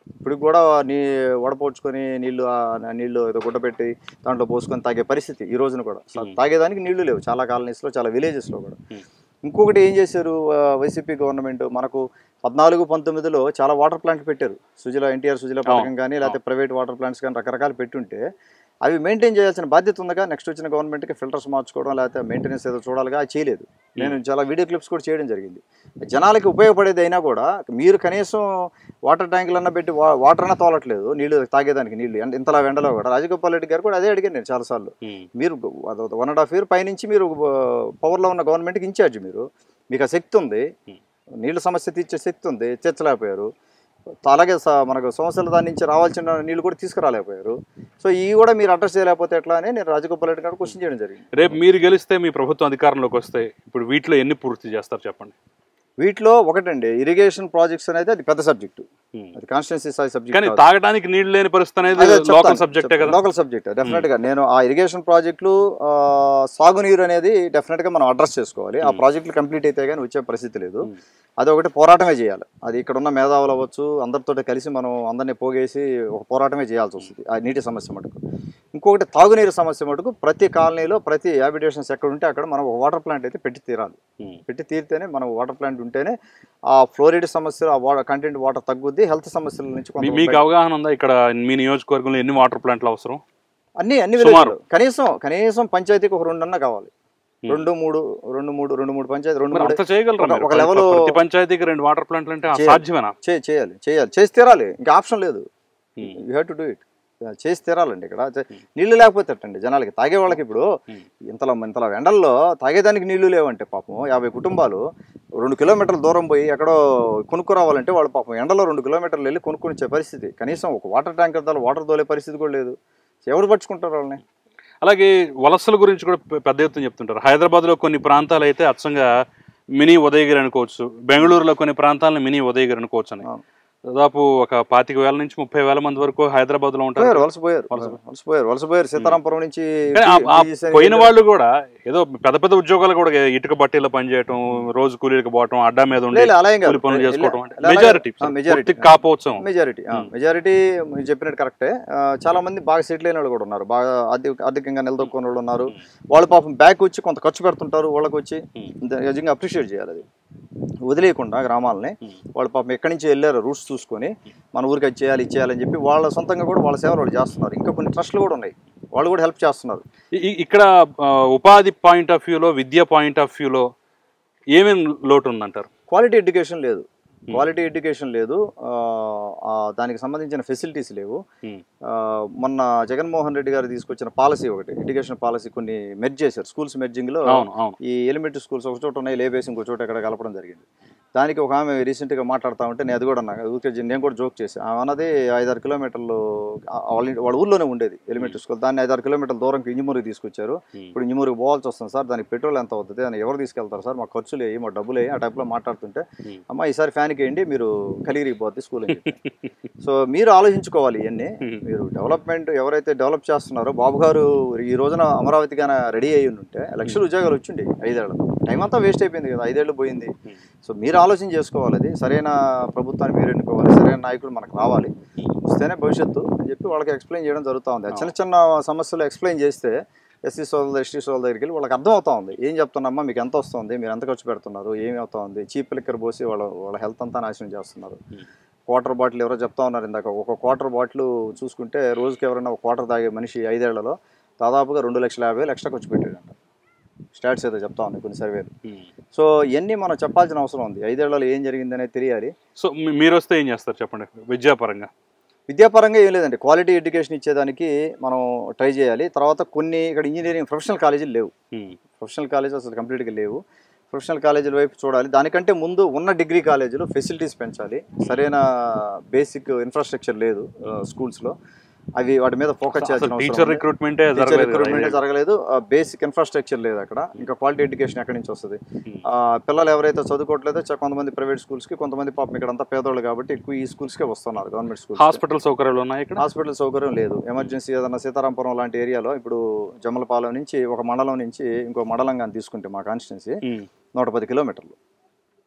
ఇప్పుడు కూడా నీ వడపోడ్చుకొని నీళ్లు ఆ నీళ్లు ఏదో గుడ్డ పెట్టి దాంట్లో పోసుకొని తాగే పరిస్థితి ఈ రోజున కూడా స- Hmm. తాగేదానికి నీళ్లు లేవు చాలా కాలనీస్లో చాలా విలేజెస్లో కూడా Hmm. ఇంకొకటి ఏం చేశారు ఆ, వైసీపీ గవర్నమెంట్ మనకు పద్నాలుగు పంతొమ్మిదిలో చాలా వాటర్ ప్లాంట్ పెట్టారు సుజల ఎన్టీఆర్ సుజల పథకం కానీ లేకపోతే ప్రైవేట్ వాటర్ ప్లాంట్స్ కానీ రకరకాలు పెట్టుంటే అవి మెయింటైన్ చేయాల్సిన బాధ్యత ఉందిగా నెక్స్ట్ వచ్చిన గవర్నమెంట్కి ఫిల్టర్స్ మార్చుకోవడం లేకపోతే మెయింటెనెన్స్ ఏదో చూడాలిగా అది చేయలేదు నేను చాలా వీడియో క్లిప్స్ కూడా చేయడం జరిగింది జనాలకి ఉపయోగపడేది అయినా కూడా మీరు కనీసం వాటర్ ట్యాంకులన్నా పెట్టి వా వాటర్ అన్నా తోలట్లేదు నీళ్లు తాగేదానికి నీళ్లు ఎంత- ఇంతలా ఎండలో కూడా రాజగోపాల్ రెడ్డి గారు కూడా అదే అడిగాను నేను చాలాసార్లు ఉమ్. మీరు వన్ అండ్ హాఫ్ ఇయర్ పైనుంచి మీరు పవర్లో ఉన్న గవర్నమెంట్కి ఇన్ఛార్జ్ మీరు మీకు ఆ శక్తి ఉంది నీళ్ళ సమస్య తీర్చే శక్తి ఉంది తీర్చలేకపోయారు అలాగే స- మనకు సంవత్సరాల దాని నుంచి రావాల్సిన నీళ్ళు కూడా తీసుకురాలేకపోయారు సో ఇవి కూడా మీరు అడ్రస్ చేయలేకపోతే ఎట్లా అని నేను రాజగోపాల్ రెడ్డి గారు క్వశ్చన్ చేయడం జరిగింది రేపు మీరు గెలిస్తే మీ ప్రభుత్వం అధికారంలోకి వస్తే ఇప్పుడు వీటిలో ఎన్ని పూర్తి చేస్తారు చెప్పండి వీటిలో ఒకటండి ఇరిగేషన్ ప్రాజెక్ట్స్ అనేది అది పెద్ద సబ్జెక్టు ఉమ్. అది కాన్స్టిట్యున్సీ స్థాయి కానీ సబ్జెక్ట్ తాగడానికి నీళ్లు లేని పరిస్థితి అనేది లోకల్ సబ్జెక్టే కదా లోకల్ సబ్జెక్ట్ డెఫినెట్ గా నేను ఆ ఇరిగేషన్ ప్రాజెక్టులు ఆ, సాగునీరు అనేది డెఫినెట్ గా మనం అడ్రస్ చేసుకోవాలి ఆ ప్రాజెక్టులు కంప్లీట్ అయితే కానీ వచ్చే పరిస్థితి లేదు అది ఒకటి పోరాటమే చేయాలి అది ఇక్కడ ఉన్న మేధావులు అవ్వచ్చు అందరితో కలిసి మనం అందరినీ పోగేసి ఒక పోరాటమే చేయాల్సి వస్తుంది ఆ నీటి సమస్య మటుకు ఇంకొకటి తాగునీరు సమస్య మటుకు ప్రతి కాలనీలో ప్రతి హ్యాబిటేషన్స్ ఎక్కడ ఉంటే అక్కడ మనం ఒక వాటర్ ప్లాంట్ అయితే పెట్టి తీరాలి ఉమ్. పెట్టి తీరితేనే మనం వాటర్ ప్లాంట్ ఉంటేనే ఆ ఫ్లోరైడ్ సమస్యలు ఆ వాటర్ కంటెంట్ వాటర్ తగ్గుద్ది హెల్త్ సమస్యల నుంచి మీ- కొంత మీకు అవగాహన ఉందా ఇక్కడ మీ నియోజకవర్గంలో ఎన్ని వాటర్ ప్లాంట్లు అవసరం అన్ని అన్ని సుమారు. విలేజ్లు కనీసం కనీసం పంచాయతీకి ఒక రెండు అన్న కావాలి రెండు మూడు రెండు మూడు రెండు మూడు పంచాయతీ రెండు మరి మూడు అంత చేయగలరా ఒక- మీరు? ఒక level- ప్రతి పంచాయతీకి రెండు వాటర్ ప్లాంట్లు అంటే చేయాలి. సాధ్యమేనా చే- చేయాలి చేయాలి చేసి తీరాలి ఇంకా ఆప్షన్ లేదు um. You have to do it చేసి తీరాలండి ఇక్కడ చే- నీళ్లు లేకపోతే ఎట్టండి జనాలకి తాగే వాళ్ళకి ఇప్పుడు ఉమ్. ఇంతలా ఇంతలా ఎండల్లో తాగేదానికి నీళ్లు లేవంటే పాపం యాభై కుటుంబాలు రెండు కిలోమీటర్ల దూరం పోయి ఎక్కడో కొనుక్కు రావాలంటే వాళ్ళు పాపం ఎండలో రెండు కిలోమీటర్లు వెళ్ళి కొనుక్కొని వచ్చే పరిస్థితి కనీసం ఒక వాటర్ ట్యాంకర్ ద్వారా వాటర్ తోలే పరిస్థితి కూడా లేదు ఎవరు పట్టుకుంటారు వాళ్ళని అలాగే వలసల గురించి కూడా పె- పెద్ద ఎత్తున చెప్తుంటారు హైదరాబాద్లో కొన్ని ప్రాంతాలు అయితే అచ్చంగా మినీ ఉదయగిరి అనుకోవచ్చు బెంగళూరులో కొన్ని ప్రాంతాలను మినీ ఉదయగిరి అనుకోవచ్చు అని అవును. దాదాపు ఒక పాతిక వేల నుంచి ముప్పై వేల మంది వరకు హైదరాబాద్లో ఉంటారు పోయారు వలసపోయారు వలసపోయారు వలసపోయారు సీతారాంపురం నుంచి కానీ ఆ- ఆ PGC అని పోయిన వాళ్ళు కూడా ఏదో పెద్ద పెద్ద ఉద్యోగాలు కూడా ఇటుక బట్టీలో పనిచేయటం రోజు కూలీలకు పోవటం అడ్డా మీద ఉండి లేదు, అలా ఏం కాదు. కూలి పనులు చేసుకోవడం లే- లే- మెజారిటీ ఆ, majority. కాపోవచ్చం మెజారిటీ మెజారిటీ మీరు చెప్పినట్టు కరెక్టే ఆ, చాలా మంది బాగా సెటిల్ అయిన వాళ్ళు కూడా ఉన్నారు బాగా ఆర్థిక ఆర్థికంగా నిలదొక్కున్న వాళ్ళు ఉన్నారు వాళ్ళు పాపం బ్యాక్ వచ్చి కొంత ఖర్చు పెడుతుంటారు వాళ్ళకి వచ్చి నిజంగా అప్రిషియేట్ చేయాలి అది వదిలేయకుండా గ్రామాలని వాళ్ళు పాపం ఎక్కడి నుంచి వెళ్ళారు రూట్స్ చూసుకొని మన ఊరికి అది చేయాలి ఇది చేయాలని చెప్పి వాళ్ళ సొంతంగా కూడా వాళ్ళ సేవలు వాళ్ళు చేస్తున్నారు ఇంకా కొన్ని ట్రస్ట్లు కూడా ఉన్నాయి వాళ్ళు కూడా హెల్ప్ చేస్తున్నారు ఇ- ఇ- ఇక్కడ ఆ, ఉపాధి పాయింట్ ఆఫ్ వ్యూలో విద్య పాయింట్ ఆఫ్ వ్యూలో ఏమేమి లోటు ఉందంటారు క్వాలిటీ ఎడ్యుకేషన్ లేదు క్వాలిటీ ఎడ్యుకేషన్ లేదు ఆ, ఆ, దానికి సంబంధించిన ఫెసిలిటీస్ లేవు ఉమ్. ఆ, మొన్న జగన్మోహన్ రెడ్డి గారు తీసుకొచ్చిన పాలసీ ఒకటి ఎడ్యుకేషన్ పాలసీ కొన్ని మెర్జ్ చేశారు స్కూల్స్ మెర్జింగ్ లో అవును అవును ఈ ఎలిమెంటరీ స్కూల్స్ ఒక చోట ఉన్నాయి లేబేసి ఇంకో చోట ఇక్కడ కలపడం జరిగింది దానికి ఒక ఆమె రీసెంట్గా మాట్లాడుతూ ఉంటే నేను అది కూడా అన్నా ఊరికే నేను కూడా జోక్ చేసి ఆమె అన్నది ఐదారు కిలోమీటర్లు ఆ- వాళ్ళ ఇంటి- వాళ్ళ ఊర్లోనే ఉండేది ఎలిమెంటరీ స్కూల్ దాన్ని ఐదారు కిలోమీటర్ల దూరంకి ఇంజమూరికి తీసుకొచ్చారు Hmm. ఇప్పుడు ఇంజమూరికి పోవాల్సి వస్తుంది సార్ దానికి పెట్రోల్ ఎంత అవుతుంది అని ఎవరు తీసుకెళ్తారు సార్ మా ఖర్చులు వేయి మా డబ్బులు వేయి ఆ టైప్లో మాట్లాడుతుంటే Hmm. అమ్మ ఈసారి ఫ్యాన్కి వేయండి మీరు కలిగిరికి పోద్ది స్కూల్ అని చెప్పి. సో మీరు ఆలోచించుకోవాలి ఇవన్నీ Hmm. మీరు డెవలప్మెంట్ ఎవరైతే డెవలప్ చేస్తున్నారో బాబు గారు ఈ రోజున అమరావతి గాన రెడీ అయ్యి ఉంటే లక్షల ఉద్యోగాలు వచ్చిండి ఐదేళ్ళు టైం అంతా వేస్ట్ అయిపోయింది కదా ఐదేళ్ళు పోయింది సో మీరు ఆలోచన చేసుకోవాలి అది సరైన ప్రభుత్వాన్ని మీరు ఎన్నుకోవాలి సరైన నాయకుడు మనకు రావాలి వస్తేనే భవిష్యత్తు అని చెప్పి వాళ్ళకి ఎక్స్ప్లెయిన్ చేయడం జరుగుతూ ఉంది ఆ చిన్న చిన్న సమస్యలు ఎక్స్ప్లెయిన్ చేస్తే ఎస్సీ సోదరులు ఎస్టీ సోదరుల దగ్గరికి వెళ్ళి వాళ్ళకి అర్థం అవుతా ఉంది ఏం చెప్తున్నామ్మా మీకు ఎంత వస్తుంది మీరు ఎంత ఖర్చు పెడుతున్నారు ఏమి అవుతా ఉంది చీప్ లిక్కర్ పోసి వాళ్ళ వాళ్ళ హెల్త్ అంతా నాశనం చేస్తున్నారు క్వార్టర్ బాటిల్ ఎవరో చెప్తా ఉన్నారు ఇందాక ఒక క్వార్టర్ బాటిల్ చూసుకుంటే రోజుకి ఎవరైనా ఒక క్వార్టర్ తాగే మనిషి ఐదేళ్లలో దాదాపుగా రెండు లక్షల యాభై వేలు ఎక్స్ట్రా ఖర్చు పెట్టాడంట స్టాట్స్ ఏదో చెప్తా ఉంది కొన్ని సర్వేలు ఉమ్. సో ఇవన్నీ మనం చెప్పాల్సిన అవసరం ఉంది ఐదేళ్లలో ఏం జరిగిందనేది తెలియాలి సో మీ- మీరు వస్తే ఏం చేస్తారు చెప్పండి విద్యాపరంగా విద్యాపరంగా ఏం లేదండి క్వాలిటీ ఎడ్యుకేషన్ ఇచ్చేదానికి మనం ట్రై చేయాలి తర్వాత కొన్ని ఇక్కడ ఇంజనీరింగ్ ప్రొఫెషనల్ కాలేజీలు లేవు ఉమ్. ప్రొఫెషనల్ కాలేజ్ అసలు కంప్లీట్గా లేవు ప్రొఫెషనల్ కాలేజీల వైపు చూడాలి దానికంటే ముందు ఉన్న డిగ్రీ కాలేజీలో ఫెసిలిటీస్ పెంచాలి సరైన బేసిక్ ఇన్ఫ్రాస్ట్రక్చర్ లేదు స్కూల్స్లో అవి వాటి మీద ఫోకస్ అసలు చేయాల్సిన అవసరం టీచర్ ఉంది. రిక్రూట్మెంటే టీచర్ జరగలేదు రిక్రూట్మెంట్ కదా. జరగలేదు బేసిక్ ఇన్ఫ్రాస్ట్రక్చర్ లేదు అక్కడ ఇంకా క్వాలిటీ ఎడ్యుకేషన్ ఎక్కడి నుంచి వస్తుంది ఆ, పిల్లలు ఎవరైతే చదువుకోవట్లేదో చ- కొంతమంది ప్రైవేట్ స్కూల్స్కి కొంతమంది పాపం ఇక్కడ అంతా పేదోళ్ళు కాబట్టి ఎక్కువ ఈ స్కూల్స్కే వస్తున్నారు గవర్నమెంట్ స్కూల్స్ హాస్పిటల్ సౌకర్యాలు ఉన్నాయి ఇక్కడ హాస్పిటల్ సౌకర్యం లేదు ఎమర్జెన్సీ ఏదైనా సీతారాంపురం లాంటి ఏరియాలో ఇప్పుడు జమ్మలపాలెం నుంచి ఒక మండలం నుంచి ఇంకో మండలం కానీ తీసుకుంటే మా కాన్స్టిట్యున్సీ ఉమ్. నూట పది కిలోమీటర్లు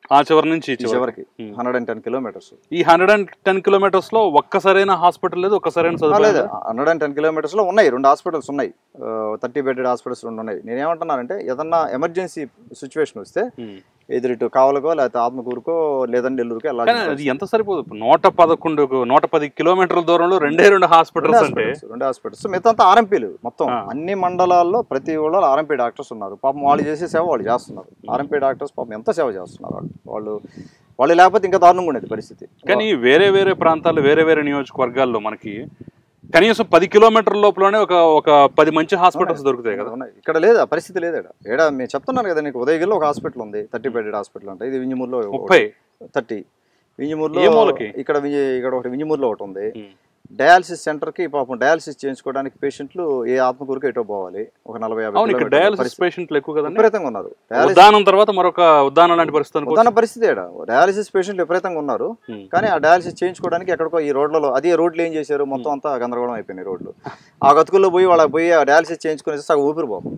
ఆ చివరి నుంచి ఈ ఈ చివరి చివరికి Hmm. Hundred and ten kilometres ఈ హండ్రెడ్ అండ్ టెన్ కిలోమీటర్స్ లో ఒక్క సరైన హాస్పిటల్ లేదు ఒక్క సరైన సదుపాయం లేదు లేదు. హండ్రెడ్ అండ్ టెన్ కిలోమీటర్స్ లో ఉన్నాయి రెండు హాస్పిటల్స్ ఉన్నాయి థర్టీ బెడెడ్ హాస్పిటల్స్ రెండు ఉన్నాయి నేను ఏమంటున్నానంటే ఏదన్నా ఎమర్జెన్సీ సిచ్యువేషన్ వస్తే ఉమ్. ఎదురిటు కావలకో లేకపోతే ఆత్మకూరుకో లేదంటే నెల్లూరుకో కానీ వెళ్ళాలి అది ఎంత సరిపోదు ఇప్పుడు నూట పదకొండు నూట పది కిలోమీటర్ల దూరంలో రెండే రెండు రెండు హాస్పిటల్స్ అంటే హాస్పిటల్స్ రెండు హాస్పిటల్స్ మిగతా అంతా ఆర్ఎంపీలు మొత్తం ఆ. అన్ని మండలాల్లో ప్రతి ఊళ్ళో ఆర్ఎంపీ డాక్టర్స్ ఉన్నారు పాపం వాళ్ళు చేసే సేవ వాళ్ళు చేస్తున్నారు ఆర్ఎంపీ డాక్టర్స్ పాపం ఎంత సేవ చేస్తున్నారు వాళ్ళు వాళ్ళు వాళ్ళు లేకపోతే ఇంకా దారుణంగా ఉండేది పరిస్థితి కానీ వేరే వేరే ప్రాంతాల్లో వేరే వేరే నియోజకవర్గాల్లో మనకి కనీసం పది కిలోమీటర్ల లోపలనే ఒక ఒక పది మంచి హాస్పిటల్స్ దొరుకుతాయి కదా ఉన్నాయి. ఇక్కడ లేదు ఆ పరిస్థితి లేదు ఇక్కడ ఏడ మేము చెప్తున్నాను కదా నీకు ఉదయగిరిలో ఒక హాస్పిటల్ ఉంది థర్టీ బెడెడ్ హాస్పిటల్ అంటే ఇది వింజమూరులో ముప్పై థర్టీ వింజమూరులో ఏ మూలకి? ఇక్కడ వింజ- ఇక్కడ ఒకటి వింజమూరులో ఒకటి ఉంది ఉమ్. డయాలసిస్ సెంటర్ కి పాపం డయాలసిస్ చేయించుకోవడానికి పేషెంట్లు ఏ ఆత్మకూరుకు ఎటో పోవాలి ఒక నలభై యాభై అవును ఇక్కడ కిలోమీటర్ల డయాలసిస్ పరిస్థితి. పేషెంట్లు ఎక్కువ కదండి విపరీతంగా ఉన్నారు డయాలసిస్ ఉద్దానం తర్వాత మరొక ఉద్దానం లాంటి పరిస్థితి అనుకో ఉదాహరణ పరిస్థితి ఏడ డయాలసిస్ పేషెంట్లు విపరీతంగా ఉన్నారు ఉమ్. కానీ ఆ డయాలసిస్ చేయించుకోవడానికి ఎక్కడికో ఈ రోడ్లలో అదే రోడ్లు ఏం చేశారు మొత్తం అంతా గందరగోళం అయిపోయినాయి రోడ్లు ఆ గతుకుల్లో పోయి వాళ్ళకి పోయి ఆ డయాలసిస్ చేయించుకుని సగం ఊపిరి పోతుంది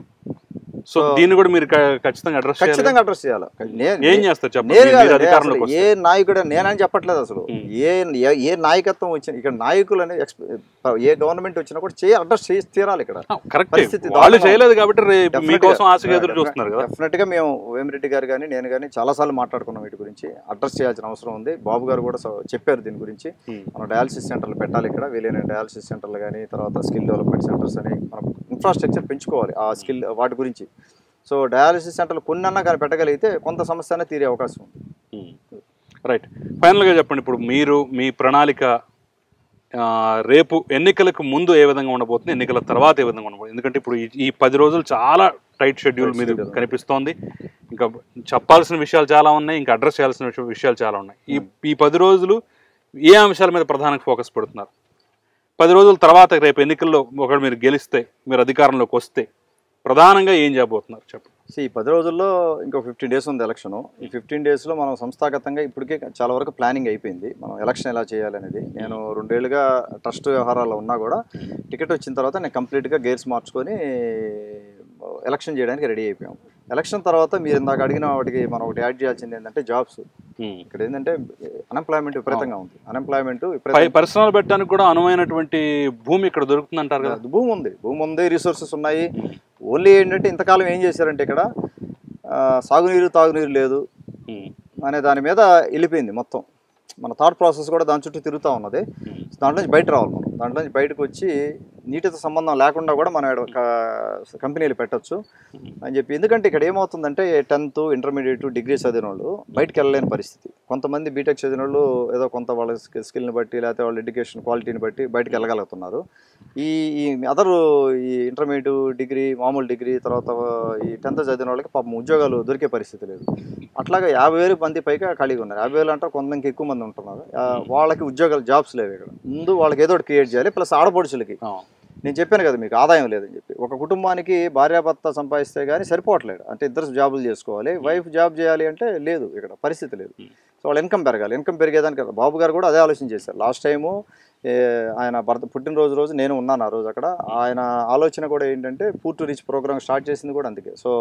సో దీన్ని కూడా మీరు క- ఖచ్చితంగా అడ్రస్ చేయాలి ఖచ్చితంగా అడ్రస్ చేయాలి నేను ఏం చేస్తారు చెప్పండి నేను మీరు కాదండి, అధికారంలోకి అసలు ఏ నాయకుడు నేనని చెప్పట్లేదు అసలు Hmm. ఏ ఏ- ఏ నాయకత్వం వచ్చిన ఇక్కడ నాయకులు అనేది ఎక్స్ప- ఏ గవర్నమెంట్ వచ్చినా కూడా చేయ అడ్రస్ చేసి తీరాలి ఇక్కడ కరెక్ట్ పరిస్థితి వాళ్ళు దారుణంగా చేయలేదు కాబట్టి రేపు Definitely మీకోసం గా. ఆశగా ఎదురు చూస్తున్నారు కదా డెఫినెట్ గా మేము వేమిరెడ్డి గారు కానీ నేను కానీ చాలా సార్లు మాట్లాడుకున్నాం వీటి గురించి అడ్రస్ చేయాల్సిన అవసరం ఉంది బాబు గారు కూడా స- చెప్పారు దీని గురించి ఉమ్. మనం డయాలసిస్ సెంటర్లు పెట్టాలి ఇక్కడ వీలైన డయాలసిస్ సెంటర్లు కానీ తర్వాత స్కిల్ డెవలప్మెంట్ సెంటర్స్ అని మనం ఇన్ఫ్రాస్ట్రక్చర్ పెంచుకోవాలి ఆ స్కిల్ వాటి గురించి సో డయాలసిస్ సెంటర్లు కొన్ని అన్నా కానీ పెట్టగలిగితే కొంత సమస్య అనేది తీరే అవకాశం ఉంది రైట్ ఫైనల్గా చెప్పండి ఇప్పుడు మీరు మీ ప్రణాళిక ఆ, రేపు ఎన్నికలకు ముందు ఏ విధంగా ఉండబోతుంది ఎన్నికల తర్వాత ఏ విధంగా ఉండబోతుంది ఎందుకంటే ఇప్పుడు ఈ- ఈ పది రోజులు చాలా టైట్ షెడ్యూల్ మీద schedule. కనిపిస్తోంది ఇంకా చెప్పాల్సిన విషయాలు చాలా ఉన్నాయి ఇంకా అడ్రస్ చేయాల్సిన విషయ- విషయాలు చాలా ఉన్నాయి ఈ ఈ పది రోజులు ఏ అంశాల మీద ప్రధానంగా ఫోకస్ పెడుతున్నారు పది రోజుల తర్వాత రేపు ఎన్నికల్లో ఒకవేళ మీరు గెలిస్తే మీరు అధికారంలోకి వస్తే ప్రధానంగా ఏం చేయబోతున్నారు చెప్పండి See, ఈ పది రోజుల్లో ఇంకో ఫిఫ్టీన్ డేస్ ఉంది ఎలక్షన్ ఈ ఫిఫ్టీన్ డేస్లో మనం సంస్థాగతంగా ఇప్పటికే చాలా వరకు ప్లానింగ్ అయిపోయింది మనం ఎలక్షన్ ఎలా చేయాలనేది నేను రెండేళ్లుగా ట్రస్ట్ వ్యవహారాల్లో ఉన్నా కూడా టికెట్ వచ్చిన తర్వాత నేను కంప్లీట్గా గేర్స్ మార్చుకొని ఎలక్షన్ చేయడానికి రెడీ అయిపోయాం ఎలక్షన్ తర్వాత మీరు ఇందాక అడిగిన వాటికి మనం ఒకటి యాడ్ చేయాల్సింది ఏంటంటే జాబ్స్ ఇక్కడ ఏంటంటే అన్ఎంప్లాయ్మెంట్ విపరీతంగా ఉంది అన్ఎంప్లాయ్మెంట్ పై విపరీతంగా పరిశ్రమలు పెట్టడానికి కూడా అనువైనటువంటి భూమి ఇక్కడ దొరుకుతుంది అంటారు కదా భూమి ఉంది భూమి ఉంది రిసోర్సెస్ ఉన్నాయి ఓన్లీ ఏంటంటే ఇంతకాలం ఏం చేశారంటే ఇక్కడ ఆ, సాగునీరు తాగునీరు లేదు ఉమ్. అనే దాని మీద వెళ్ళిపోయింది మొత్తం మన థాట్ ప్రాసెస్ కూడా దాని చుట్టూ తిరుగుతూ ఉన్నది దాంట్లో నుంచి బయట రావాలి మనం దాంట్లో నుంచి బయటకు వచ్చి నీటితో సంబంధం లేకుండా కూడా మనం ఈడ ఒక కంపెనీలు పెట్టొచ్చు అని చెప్పి ఎందుకంటే ఇక్కడ ఏమవుతుందంటే టెన్త్ ఇంటర్మీడియట్ డిగ్రీ చదివిన వాళ్ళు బయటకు వెళ్ళలేని పరిస్థితి కొంతమంది బీటెక్ చదివిన వాళ్ళు ఏదో కొంత వాళ్ళ స్కి- స్కిల్ని బట్టి లేకపోతే వాళ్ళ ఎడ్యుకేషన్ క్వాలిటీని బట్టి బయటకు వెళ్ళగలుగుతున్నారు ఈ ఈ అదర్ ఈ ఇంటర్మీడియట్ డిగ్రీ మామూలు డిగ్రీ తర్వాత ఈ టెన్త్ చదివిన వాళ్ళకి పాపం ఉద్యోగాలు దొరికే పరిస్థితి లేదు అట్లాగా యాభై వేలు మంది పైగా ఖాళీగా ఉన్నారు యాభై వేలు అంటారు కొంతమందికి ఎక్కువ మంది ఉంటున్నారు ఆ, వాళ్ళకి ఉద్యోగాలు జాబ్స్ లేవు ఇక్కడ ముందు వాళ్ళకి ఏదో ఒకటి క్రియేట్ చేయాలి ప్లస్ ఆడపడుచులకి ఆ. నేను చెప్పాను కదా మీకు ఆదాయం లేదని చెప్పి ఒక కుటుంబానికి భార్యాభర్త సంపాదిస్తే కానీ సరిపోవట్లేదు అంటే ఇద్దరు జాబులు చేసుకోవాలి వైఫ్ జాబ్ చేయాలి అంటే లేదు ఇక్కడ పరిస్థితి లేదు సో వాళ్ళ ఇన్కమ్ పెరగాలి ఇన్కమ్ పెరిగేదానికి కదా బాబు గారు కూడా అదే ఆలోచన చేశారు లాస్ట్ టైము ఏ, ఆయన భర్త పుట్టినరోజు రోజు నేను ఉన్నాను ఆ రోజు అక్కడ ఆయన ఆలోచన కూడా ఏంటంటే poor to reach programme start చేసింది కూడా అందుకే సో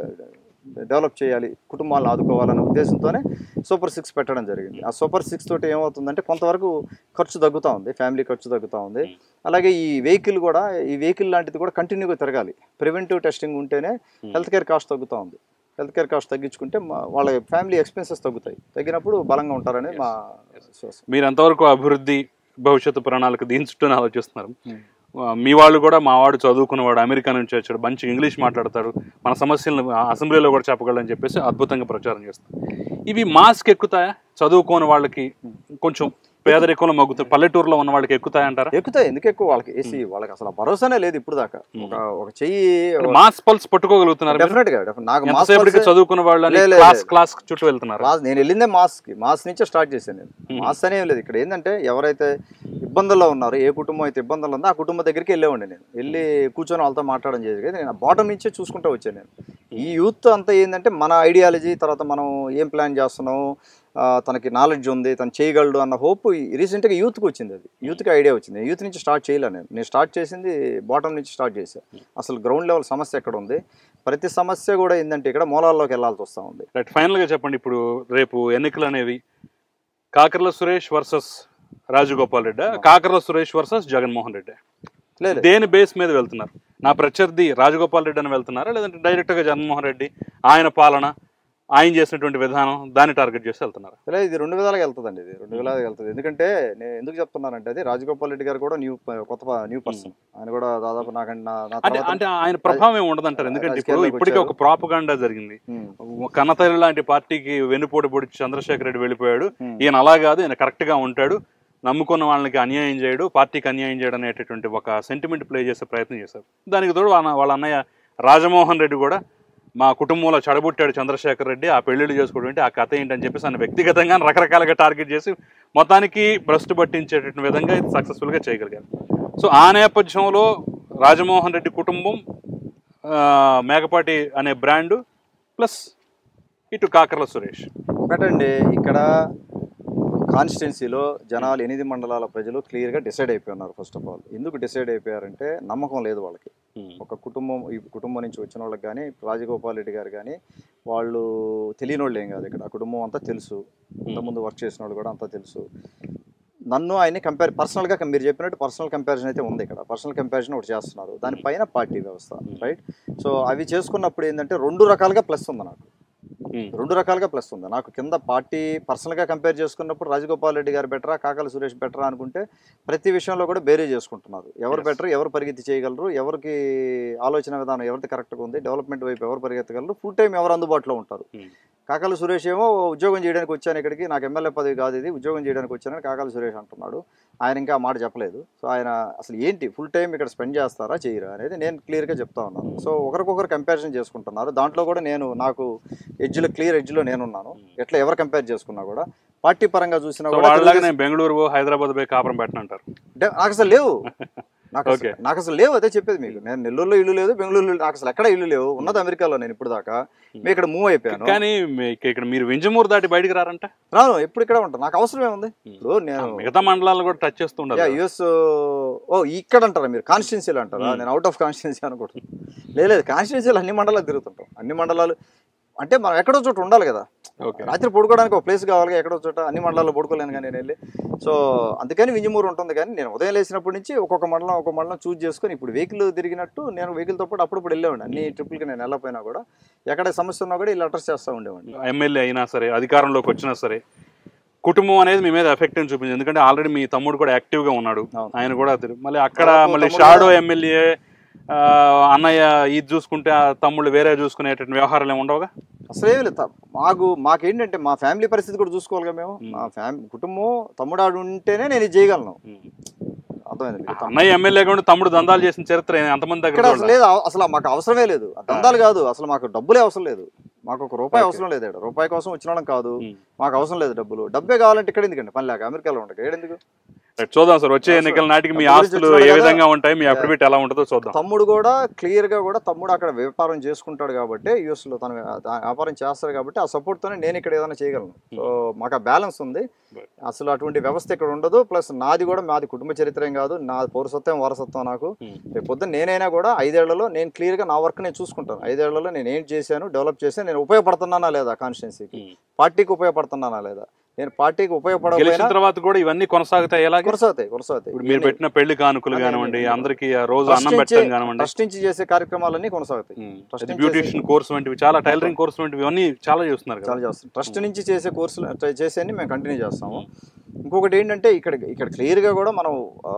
డెవలప్ చేయాలి కుటుంబాలను ఆదుకోవాలనే ఉద్దేశంతోనే సూపర్ సిక్స్ పెట్టడం జరిగింది ఆ సూపర్ సిక్స్ తోటి ఏమవుతుందంటే కొంతవరకు ఖర్చు తగ్గుతూ ఉంది ఫ్యామిలీ ఖర్చు తగ్గుతూ ఉంది అలాగే ఈ వెహికల్ కూడా ఈ వెహికల్ లాంటిది కూడా కంటిన్యూగా తిరగాలి ప్రివెంటివ్ టెస్టింగ్ ఉంటేనే హెల్త్ కేర్ కాస్ట్ తగ్గుతూ ఉంది హెల్త్ కేర్ కాస్ట్ తగ్గించుకుంటే మా వాళ్ళ ఫ్యామిలీ ఎక్స్పెన్సెస్ తగ్గుతాయి తగ్గినప్పుడు బలంగా ఉంటారని మా విశ్వాసం మీరు ఎంతవరకు అభివృద్ధి భవిష్యత్తు ప్రణాళిక దీని చుట్టూనే ఆలోచిస్తున్నారు ఆ, మీ వాళ్ళు కూడా మా వాడు చదువుకున్నవాడు అమెరికా నుంచి వచ్చాడు మంచి ఇంగ్లీష్ మాట్లాడతాడు మన సమస్యలను ఆ అసెంబ్లీలో కూడా చెప్పగలడని చెప్పేసి అద్భుతంగా ప్రచారం చేస్తారు ఇవి మాస్క్ ఎక్కుతాయా చదువుకోని వాళ్ళకి కొంచెం పేదరికంలో మగ్గుతాయి పల్లెటూరులో ఉన్న వాళ్ళకి ఎక్కుతాయి అంటారా ఎక్కుతాయి ఎందుకు ఎక్కువ వాళ్ళకి ఏసీ వాళ్ళకి అసలు ఆ భరోసానే లేదు ఇప్పుడు దాకా ఒక ఒక చెయ్యి మాస్ పల్స్ పట్టుకోగలుగుతున్నారు మీరు? డెఫినెట్ గా definite- నాకు మాస్ ఎంతసేపటికి పల్సే- చదువుకున్న వాళ్ళని లే, లే, క్లాస్ లే. క్లాస్ చుట్టూ వెళ్తున్నారు మాస్ నేను వెళ్ళిందే మాస్ కి మాస్ నుంచే స్టార్ట్ చేశాను నేను మాస్ అనేం లేదు ఇక్కడ ఏంటంటే ఎవరైతే ఇబ్బందుల్లో ఉన్నారో ఏ కుటుంబం అయితే ఇబ్బందులు ఉందో ఆ కుటుంబం దగ్గరికి వెళ్ళేవాడిని నేను వెళ్ళి కూర్చొని వాళ్ళతో మాట్లాడడం చేసి నేను బాటం నుంచే చూసుకుంటూ వచ్చాను నేను ఈ యూత్ అంతా ఏంటంటే మన ఐడియాలజీ తర్వాత మనం ఏం ప్లాన్ చేస్తున్నాం ఆ, తనకి నాలెడ్జ్ ఉంది తను చేయగలడు అన్న హోప్ రీసెంట్గా యూత్కి వచ్చింది అది యూత్కి ఐడియా వచ్చింది యూత్ నుంచి స్టార్ట్ చేయలే నేను నేను స్టార్ట్ చేసింది బాటమ్ నుంచి స్టార్ట్ చేశాను అసలు గ్రౌండ్ లెవెల్ సమస్య ఎక్కడ ఉంది ప్రతి సమస్య కూడా ఏంటంటే ఇక్కడ మూలాల్లోకి వెళ్ళాల్సి వస్తూ ఉంది రైట్ ఫైనల్గా చెప్పండి ఇప్పుడు రేపు ఎన్నికలు అనేవి కాకర్ల సురేష్ వర్సెస్ రాజగోపాల్ రెడ్డి కాకర్ల సురేష్ వర్సెస్ జగన్మోహన్ రెడ్డి లేదు దేని బేస్ మీద వెళ్తున్నారు నా ప్రత్యర్థి రాజగోపాల్ రెడ్డి అని వెళ్తున్నారా లేదంటే డైరెక్ట్గా జగన్మోహన్ రెడ్డి ఆయన పాలన ఆయన చేసినటువంటి విధానం దాన్ని టార్గెట్ చేసి వెళ్తున్నారు ఇలా ఇది రెండు విధాలుగా వెళ్తుందండి ఇది రెండు విధాలుగా వెళ్తుంది ఎందుకంటే నేను ఎందుకు చెప్తున్నానంటే అది రాజగోపాల్ రెడ్డి గారు కూడా న్యూ కొత్త న్యూ పర్సన్ ఆయన కూడా దాదాపు నాకంటే నా నా అంటే తర్వాత అంటే ఆయన ప్రభావం ఏమి ఉండదంటారు ఎందుకంటే ఇప్పుడు రాజకీయాల్లోకి ఇప్పటికే ఒక వచ్చారు. ప్రాపగాండా జరిగింది ఉమ్, కన్నతల్లి లాంటి పార్టీకి వెన్నుపోటు పొడిచి చంద్రశేఖర్ రెడ్డి వెళ్ళిపోయాడు ఉమ్. ఈయన అలా కాదు ఈయన కరెక్ట్ గా ఉంటాడు నమ్ముకున్న వాళ్ళకి అన్యాయం చేయడు పార్టీకి అన్యాయం చేయడం అనేటటువంటి ఒక సెంటిమెంట్ ప్లే చేసే ప్రయత్నం చేశారు దానికి తోడు వాళ్ళ వాళ్ళ అన్నయ్య రాజమోహన్ రెడ్డి కూడా మా కుటుంబంలో చెడబుట్టాడు చంద్రశేఖర్ రెడ్డి ఆ పెళ్లిళ్ళు చేసుకోవడం ఏంటి ఆ కథ ఏంటని చెప్పేసి ఆయన వ్యక్తిగతంగా రకరకాలుగా టార్గెట్ చేసి మొత్తానికి భ్రష్టు పట్టించేటటువంటి విధంగా ఇది సక్సెస్ఫుల్గా చేయగలిగారు సో ఆ నేపథ్యంలో రాజమోహన్ రెడ్డి కుటుంబం ఆ, మేకపాటి అనే బ్రాండు ప్లస్ ఇటు కాకర్ల సురేష్ ఒకటండి ఇక్కడ కాన్స్టిట్యున్సీలో జనాలు ఎనిమిది మండలాల ప్రజలు క్లియర్గా డిసైడ్ అయిపోయి ఉన్నారు ఫస్ట్ ఆఫ్ ఆల్ ఎందుకు డిసైడ్ అయిపోయారంటే నమ్మకం లేదు వాళ్ళకి ఒక కుటుంబం ఈ కుటుంబం నుంచి వచ్చిన వాళ్ళకి కానీ రాజగోపాల్ రెడ్డి గారు కానీ వాళ్ళు తెలియని వాళ్ళు ఏం కాదు ఇక్కడ ఆ కుటుంబం అంతా తెలుసు ఇంతకుముందు వర్క్ చేసిన వాళ్ళు కూడా అంతా తెలుసు నన్ను ఆయన్ని కంపేర్ పర్సనల్గా మీరు చెప్పినట్టు పర్సనల్ కంపారిజన్ అయితే ఉంది ఇక్కడ పర్సనల్ కంపారిజన్ ఒకటి చేస్తున్నారు దానిపైన పార్టీ వ్యవస్థ రైట్ సో అవి చేసుకున్నప్పుడు ఏంటంటే రెండు రకాలుగా ప్లస్ ఉంది నాకు ఉమ్. రెండు రకాలుగా ప్లస్ ఉంది నాకు కింద పార్టీ పర్సనల్గా కంపేర్ చేసుకున్నప్పుడు రాజగోపాల్ రెడ్డి గారు బెటరా కాకల సురేష్ బెటరా అనుకుంటే ప్రతి విషయంలో కూడా బేరే చేసుకుంటున్నారు ఎవరు Yes. బెటర్ ఎవరు పరిగెత్తి చేయగలరు ఎవరికి ఆలోచన విధానం ఎవరిది కరెక్ట్గా ఉంది డెవలప్మెంట్ వైపు ఎవరు పరిగెత్తగలరు ఫుల్ టైం ఎవరు అందుబాటులో ఉంటారు ఉమ్. కాకాల సురేష్ ఏమో ఉద్యోగం చేయడానికి వచ్చాను ఇక్కడికి నాకు ఎమ్మెల్యే పదవి కాదు ఇది ఉద్యోగం చేయడానికి వచ్చానని కాకాల సురేష్ అంటున్నాడు ఆయన ఇంకా ఆ మాట చెప్పలేదు సో ఆయన అసలు ఏంటి ఫుల్ టైం ఇక్కడ స్పెండ్ చేస్తారా చేయరా అనేది నేను క్లియర్గా చెప్తా ఉన్నాను సో ఒకరికొకరు కంపారిజన్ చేసుకుంటున్నారు దాంట్లో కూడా నేను నాకు ఎడ్జ్లో క్లియర్ ఎడ్జ్లో నేనున్నాను ఎట్లా ఎవరు కంపేర్ చేసుకున్నా కూడా పార్టీ పరంగా చూసినా సో కూడా వాళ్ళలాగా తెలుగుదేశం- నేను బెంగళూరు హైదరాబాద్ పోయి కాపురం పెట్టనంటారు అంటే నాకు అసలు లేవు నాకు Okay. అసలు నాకు అసలు లేవు అదే చెప్పేది మీకు నేను నెల్లూరులో ఇల్లు లేదు బెంగళూరులో నాకు అసలు ఎక్కడ ఇల్లు లేవు ఉన్నది అమెరికాలో నేను ఇప్పుడు దాకా మేము ఇక్కడ మూవ్ అయిపోయాను కానీ మీ- ఇక్కడ మీరు వింజమూరు దాటి బయటికి రారంట రాను ఎప్పుడు ఇక్కడ ఉంటాను నాకు అవసరం ఏముంది ఇప్పుడు నేను మిగతా మండలాలు కూడా టచ్ చేస్తూ ఉండాలి యా యుఎస్ ఓ ఇక్కడ అంటారా మీరు కాన్స్టిట్యున్సీలు అంటారా నేను అవుట్ ఆఫ్ కాన్స్టిట్యున్సీ అనుకుంటున్నాను లేదు లేదు కాన్స్టిట్యున్సీలు అన్ని మండలాలు తిరుగుతుంటాం అన్ని మండలాలు అంటే మనం ఎక్కడో చోట ఉండాలి కదా ఓకే రాత్రి పడుకోవడానికి ఒక ప్లేస్ కావాలి కదా, ఎక్కడో చోట అన్ని మండలాల్లో పడుకోలేను కానీ నేను వెళ్ళి సో అందుకని వింజమూరు ఉంటుంది కానీ నేను ఉదయం లేచినప్పటి నుంచి ఒక్కొక్క మండలం ఒక్కొక్క మండలం చూస్ చేసుకొని ఇప్పుడు వెహికల్ తిరిగినట్టు నేను వెహికల్తో పాటు అప్పుడప్పుడు వెళ్ళేవాడిని అన్ని ట్రిపుల్కి నేను వెళ్ళకపోయినా కూడా ఎక్కడ సమస్య ఉన్నా కూడా ఈ లెటర్స్ చేస్తూ ఉండేవాడిని ఎమ్మెల్యే అయినా సరే అధికారంలోకి వచ్చినా సరే కుటుంబం అనేది మీ మీద ఎఫెక్ట్ అని చూపించింది ఎందుకంటే ఆల్రెడీ మీ తమ్ముడు కూడా యాక్టివ్ గా ఉన్నాడు అవును. ఆయన కూడా తిరుగు- మళ్ళీ అక్కడ దాదాపు మళ్ళీ తమ్ముడు షాడో కూడా- ఎమ్మెల్యే అన్నయ్య ఇది చూసుకుంటే ఆ తమ్ముళ్ళు వేరే చూసుకునేటువంటి వ్యవహారాలు ఏమి ఉండవుగా అసలు ఏమి లేదు త- మాకు మాకేంటంటే మా ఫ్యామిలీ పరిస్థితి కూడా చూసుకోవాలి కదా మేము మా ఫ్యామిలీ కుటుంబం తమ్ముడు ఆడు ఉంటేనే నేను ఇది చేయగలను అర్థమైంది మీకు? అన్నయ్య ఎమ్మెల్యే కూడా తమ్ముడు దందాలు చేసిన చరిత్ర ఎంతమంది దగ్గర ఇక్కడ అసలు చూడాలి? లేదు అవ- అసలు మాకు అవసరమే లేదు ఆ దందాలు కాదు అసలు మాకు డబ్బులే అవసరం లేదు మాకు ఒక రూపాయి Okay. అవసరం లేదు ఈడ. రూపాయి కోసం వచ్చిన వాళ్ళం కాదు ఉమ్. మాకు అవసరం లేదు డబ్బులు డబ్బే కావాలంటే ఇక్కడ ఎందుకండి పని లేక అమెరికాలో ఉండక ఏడెందుకు రైట్, చూద్దాం సార్ వచ్చే అవసరం. ఎన్నికల నాటికి మీ డబ్బులు ఆస్తులు తెచ్చుకోవాలి ఏ కదా. విధంగా ఉంటాయి మీ అఫిడవిట్ ఎలా ఉంటుందో చూద్దాం తమ్ముడు కూడా క్లియర్ గా కూడా తమ్ముడు అక్కడ వ్యాపారం చేసుకుంటాడు కాబట్టి యుఎస్ లో తను ఆ వ్యాపారం చేస్తాడు కాబట్టి ఆ సపోర్ట్ తోనే నేను ఇక్కడ ఏదైనా చేయగలను సో మాకు ఆ బ్యాలెన్స్ ఉంది Right. అసలు అటువంటి వ్యవస్థ ఇక్కడ ఉండదు ప్లస్ నాది కూడా మాది కుటుంబ చరిత్ర ఏం కాదు నా పౌరసత్వం వారసత్వం నాకు ఉమ్. రేపు పొద్దున్న నేనైనా కూడా ఐదేళ్లలో నేను క్లియర్ గా నా వర్క్ నేను చూసుకుంటాను ఐదేళ్లలో నేను ఏం చేశాను డెవలప్ చేశాను నేను ఉపయోగపడుతున్నానా లేదా కాన్స్టిట్యున్సీకి ఉమ్. పార్టీకి ఉపయోగపడుతున్నానా లేదా నేను పార్టీకి ఉపయోగపడకపోయినా గెలిచిన తర్వాత కూడా ఇవన్నీ కొనసాగుతాయి ఎలాగే కొనసాగుతాయి కొనసాగుతాయి ఇప్పుడు మీరు పెట్టిన పెళ్లి కానుకలు అదే, కానివ్వండి అదే. అందరికి ఆ రోజు ట్రస్ట్ అన్నం నుంచి పెట్టడం కానివ్వండి ట్రస్ట్ నుంచి చేసే కార్యక్రమాలన్నీ కొనసాగుతాయి ట్రస్ట్ నుంచి బ్యూటిషియన్ కోర్స్ వంటివి చాలా టైలరింగ్ కోర్స్ వంటివి అన్ని చాలా చేస్తున్నారు కదా చాలా చేస్తాం ట్రస్ట్ నుంచి చేసే కోర్సులు ట్రై చేసేని మేము కంటిన్యూ చేస్తాము ఇంకొకటి ఏంటంటే ఇక్కడ ఇక్కడ క్లియర్గా కూడా మనం ఆ,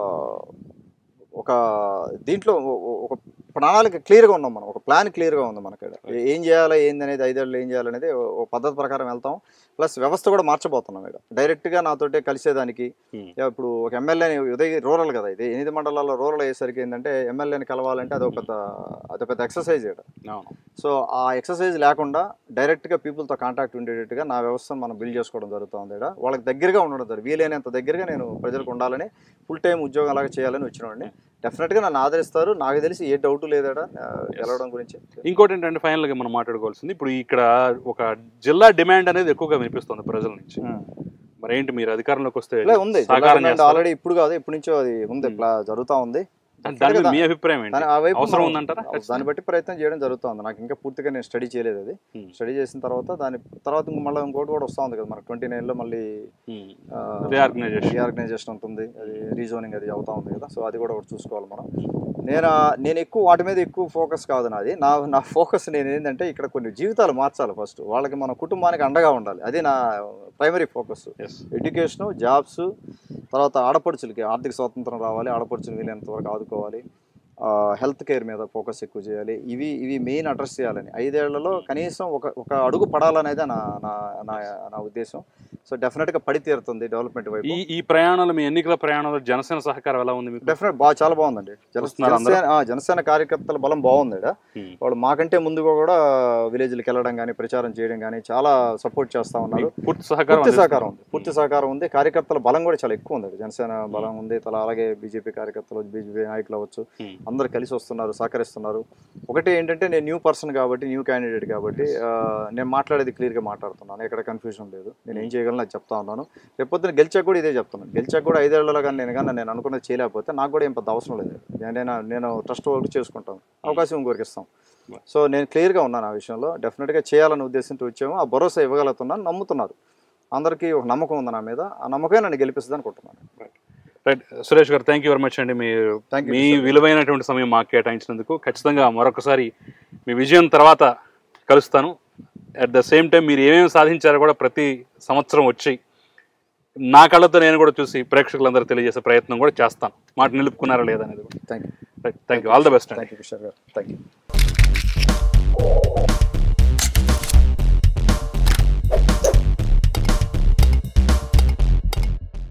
ఒక దీంట్లో ఒ- ఒ- ఒక ప్రణాళిక క్లియర్గా ఉన్నాం మనం ఒక ప్లాన్ క్లియర్గా ఉంది మనకి ఇక్కడ. ఏం చేయాలి ఏంది అనేది ఐదేళ్ళు ఏం చేయాలనేది ఓ- ఓ పద్ధతి ప్రకారం వెళ్తాం ప్లస్ వ్యవస్థ కూడా మార్చబోతున్నాం ఇక్కడ డైరెక్ట్గా నాతోటే కలిసేదానికి Hmm. యా, ఇప్పుడు ఒక ఎమ్మెల్యేని ఉదయ రూరల్ కదా ఇది ఎనిమిది మండలాల్లో రూరల్ అయ్యేసరికి ఏంటంటే ఎమ్మెల్యేని కలవాలంటే అది ఒక పెద్ద అది పెద్ద ఎక్సర్సైజ్ ఇక్కడ అవును సో ఆ ఎక్సర్సైజ్ లేకుండా డైరెక్ట్గా పీపుల్తో కాంటాక్ట్ ఉండేటట్టుగా నా వ్యవస్థను మనం బిల్డ్ చేసుకోవడం జరుగుతుంది ఈడ. వాళ్ళకి దగ్గరగా ఉండడం జరుగుతుంది వీలైనంత దగ్గరగా నేను ప్రజలకు ఉండాలని ఫుల్ టైం ఉద్యోగం అలాగా చేయాలని వచ్చినవాడిని డెఫినెట్గా నన్ను ఆదరిస్తారు నాకు తెలిసి ఏ డౌట్ లేదాడా గెలవడం గురించి ఇంకోటి ఏంటంటే ఫైనల్గా మనం మాట్లాడుకోవాల్సింది ఇప్పుడు ఇక్కడ ఒక జిల్లా డిమాండ్ అనేది ఎక్కువగా వినిపిస్తుంది ప్రజల నుంచి ఉమ్. మరి ఏంటి మీరు అధికారంలోకి వస్తే ఇలా ఉంది సహకారం చేస్తారా? ఆల్రెడీ ఇప్పుడు కాదు ఎప్పటి నుంచో అది ఉంది ప్లా జరుగుతూ ఉంది దాని మీద మీ అభిప్రాయం ఏంటి దాని ఆ వైపు అవసరం మనం- ఉందంటారా దాన్ని బట్టి ప్రయత్నం చేయడం జరుగుతుంది నాకు ఇంకా పూర్తిగా నేను స్టడీ చేయలేదు అది Hmm. స్టడీ చేసిన తర్వాత దాని తర్వాత ఇంకో మళ్ళీ ఇంకోటి కూడా వస్తూ ఉంది కదా మనకు ట్వంటీ నైన్లో మళ్ళీ రీఆర్గనైజేషన్ రీఆర్గనైజేషన్ ఉంటుంది అది రీజోనింగ్ అది అవుతా ఉంది కదా సో అది కూడా ఒకటి చూసుకోవాలి మనం నేను ఆ- నేను ఎక్కువ వాటి మీద ఎక్కువ ఫోకస్ కాదు నాది నా నా ఫోకస్ నేను ఏంటంటే ఇక్కడ కొన్ని జీవితాలు మార్చాలి ఫస్ట్ వాళ్ళకి మన కుటుంబానికి అండగా ఉండాలి అది నా primary focus yes education jobs తర్వాత ఆడపడుచులకి ఆర్థిక స్వాతంత్రం రావాలి ఆడపడుచులు వీలైనంత వరకు ఆదుకోవాలి హెల్త్ కేర్ మీద ఫోకస్ ఎక్కువ చేయాలి ఇవి ఇవి మెయిన్ అడ్రస్ చేయాలని ఐదేళ్లలో కనీసం ఒక ఒక అడుగు పడాలనేదే నా నా నా నా ఉద్దేశం సో డెఫినెట్గా పడి తీరుతుంది డెవలప్మెంట్ వైపు ఈ ఈ ప్రయాణాలు మీ ఎన్నికల ప్రయాణాలు జనసేన సహకారం ఎలా ఉంది మీకు డెఫినెట్ బాగా చాలా బాగుందండి జన- వస్తున్నారు అందరూ? జనసేన ఆ, జనసేన కార్యకర్తల బలం బాగుంది ఈడ. Hmm. వాళ్ళు మాకంటే ముందుగా కూడా విలేజ్లకు వెళ్ళడం కానీ ప్రచారం చేయడం కానీ చాలా సపోర్ట్ చేస్తా ఉన్నారు మీకు పూర్తి సహకారం పూర్తి అందిస్తున్నారు. సహకారం ఉంది పూర్తి సహకారం ఉంది కార్యకర్తల బలం కూడా చాలా ఎక్కువ ఉంది జనసేన బలం ఉంది తల అలాగే బీజేపీ కార్యకర్తలు బీజేపీ నాయకులు అవ్వచ్చు Hmm. అందరు కలిసి వస్తున్నారు సహకరిస్తున్నారు ఒకటి ఏంటంటే నేను న్యూ పర్సన్ కాబట్టి న్యూ క్యాండిడేట్ కాబట్టి ఆ, నేను మాట్లాడేది క్లియర్గా మాట్లాడుతున్నాను ఎక్కడ కన్ఫ్యూజన్ లేదు నేను ఏం చేయగలను అది చెప్తా ఉన్నాను రేపొద్దున గెలిచాక కూడా ఇదే చెప్తున్నాను గెలిచాక కూడా ఐదేళ్లలో కానీ నేను కానీ నేను అనుకున్నది చేయలేకపోతే నాకు కూడా ఏం పెద్ద అవసరం లేదు నేను నేను ట్రస్ట్ వర్క్ చేసుకుంటాను అవకాశం ఇంకొకరికి ఇస్తాం సో నేను క్లియర్గా ఉన్నాను ఆ విషయంలో డెఫినెట్గా చేయాలనే ఉద్దేశంతో వచ్చాము ఆ భరోసా ఇవ్వగలుగుతున్నాను నమ్ముతున్నారు అందరికీ ఒక నమ్మకం ఉంది నా మీద ఆ నమ్మకమే నన్ను గెలిపిస్తుంది అనుకుంటున్నాను రైట్ సురేష్ గారు థ్యాంక్ యూ వెరీ మచ్ అండి మీ Thank you, మీ Mr. విలువైనటువంటి సమయం మాకు కేటాయించినందుకు ఖచ్చితంగా మరొకసారి మీ విజయం తర్వాత కలుస్తాను అట్ ద సేమ్ టైం మీరు ఏమేమి సాధించారో కూడా ప్రతి సంవత్సరం వచ్చి నా కళ్ళతో నేను కూడా చూసి ప్రేక్షకులందరూ తెలియజేసే ప్రయత్నం కూడా చేస్తాను మాట నిలుపుకున్నారా లేదా అనేది కూడా thank you right thank you all the best అండి thank you Kishore garu thank you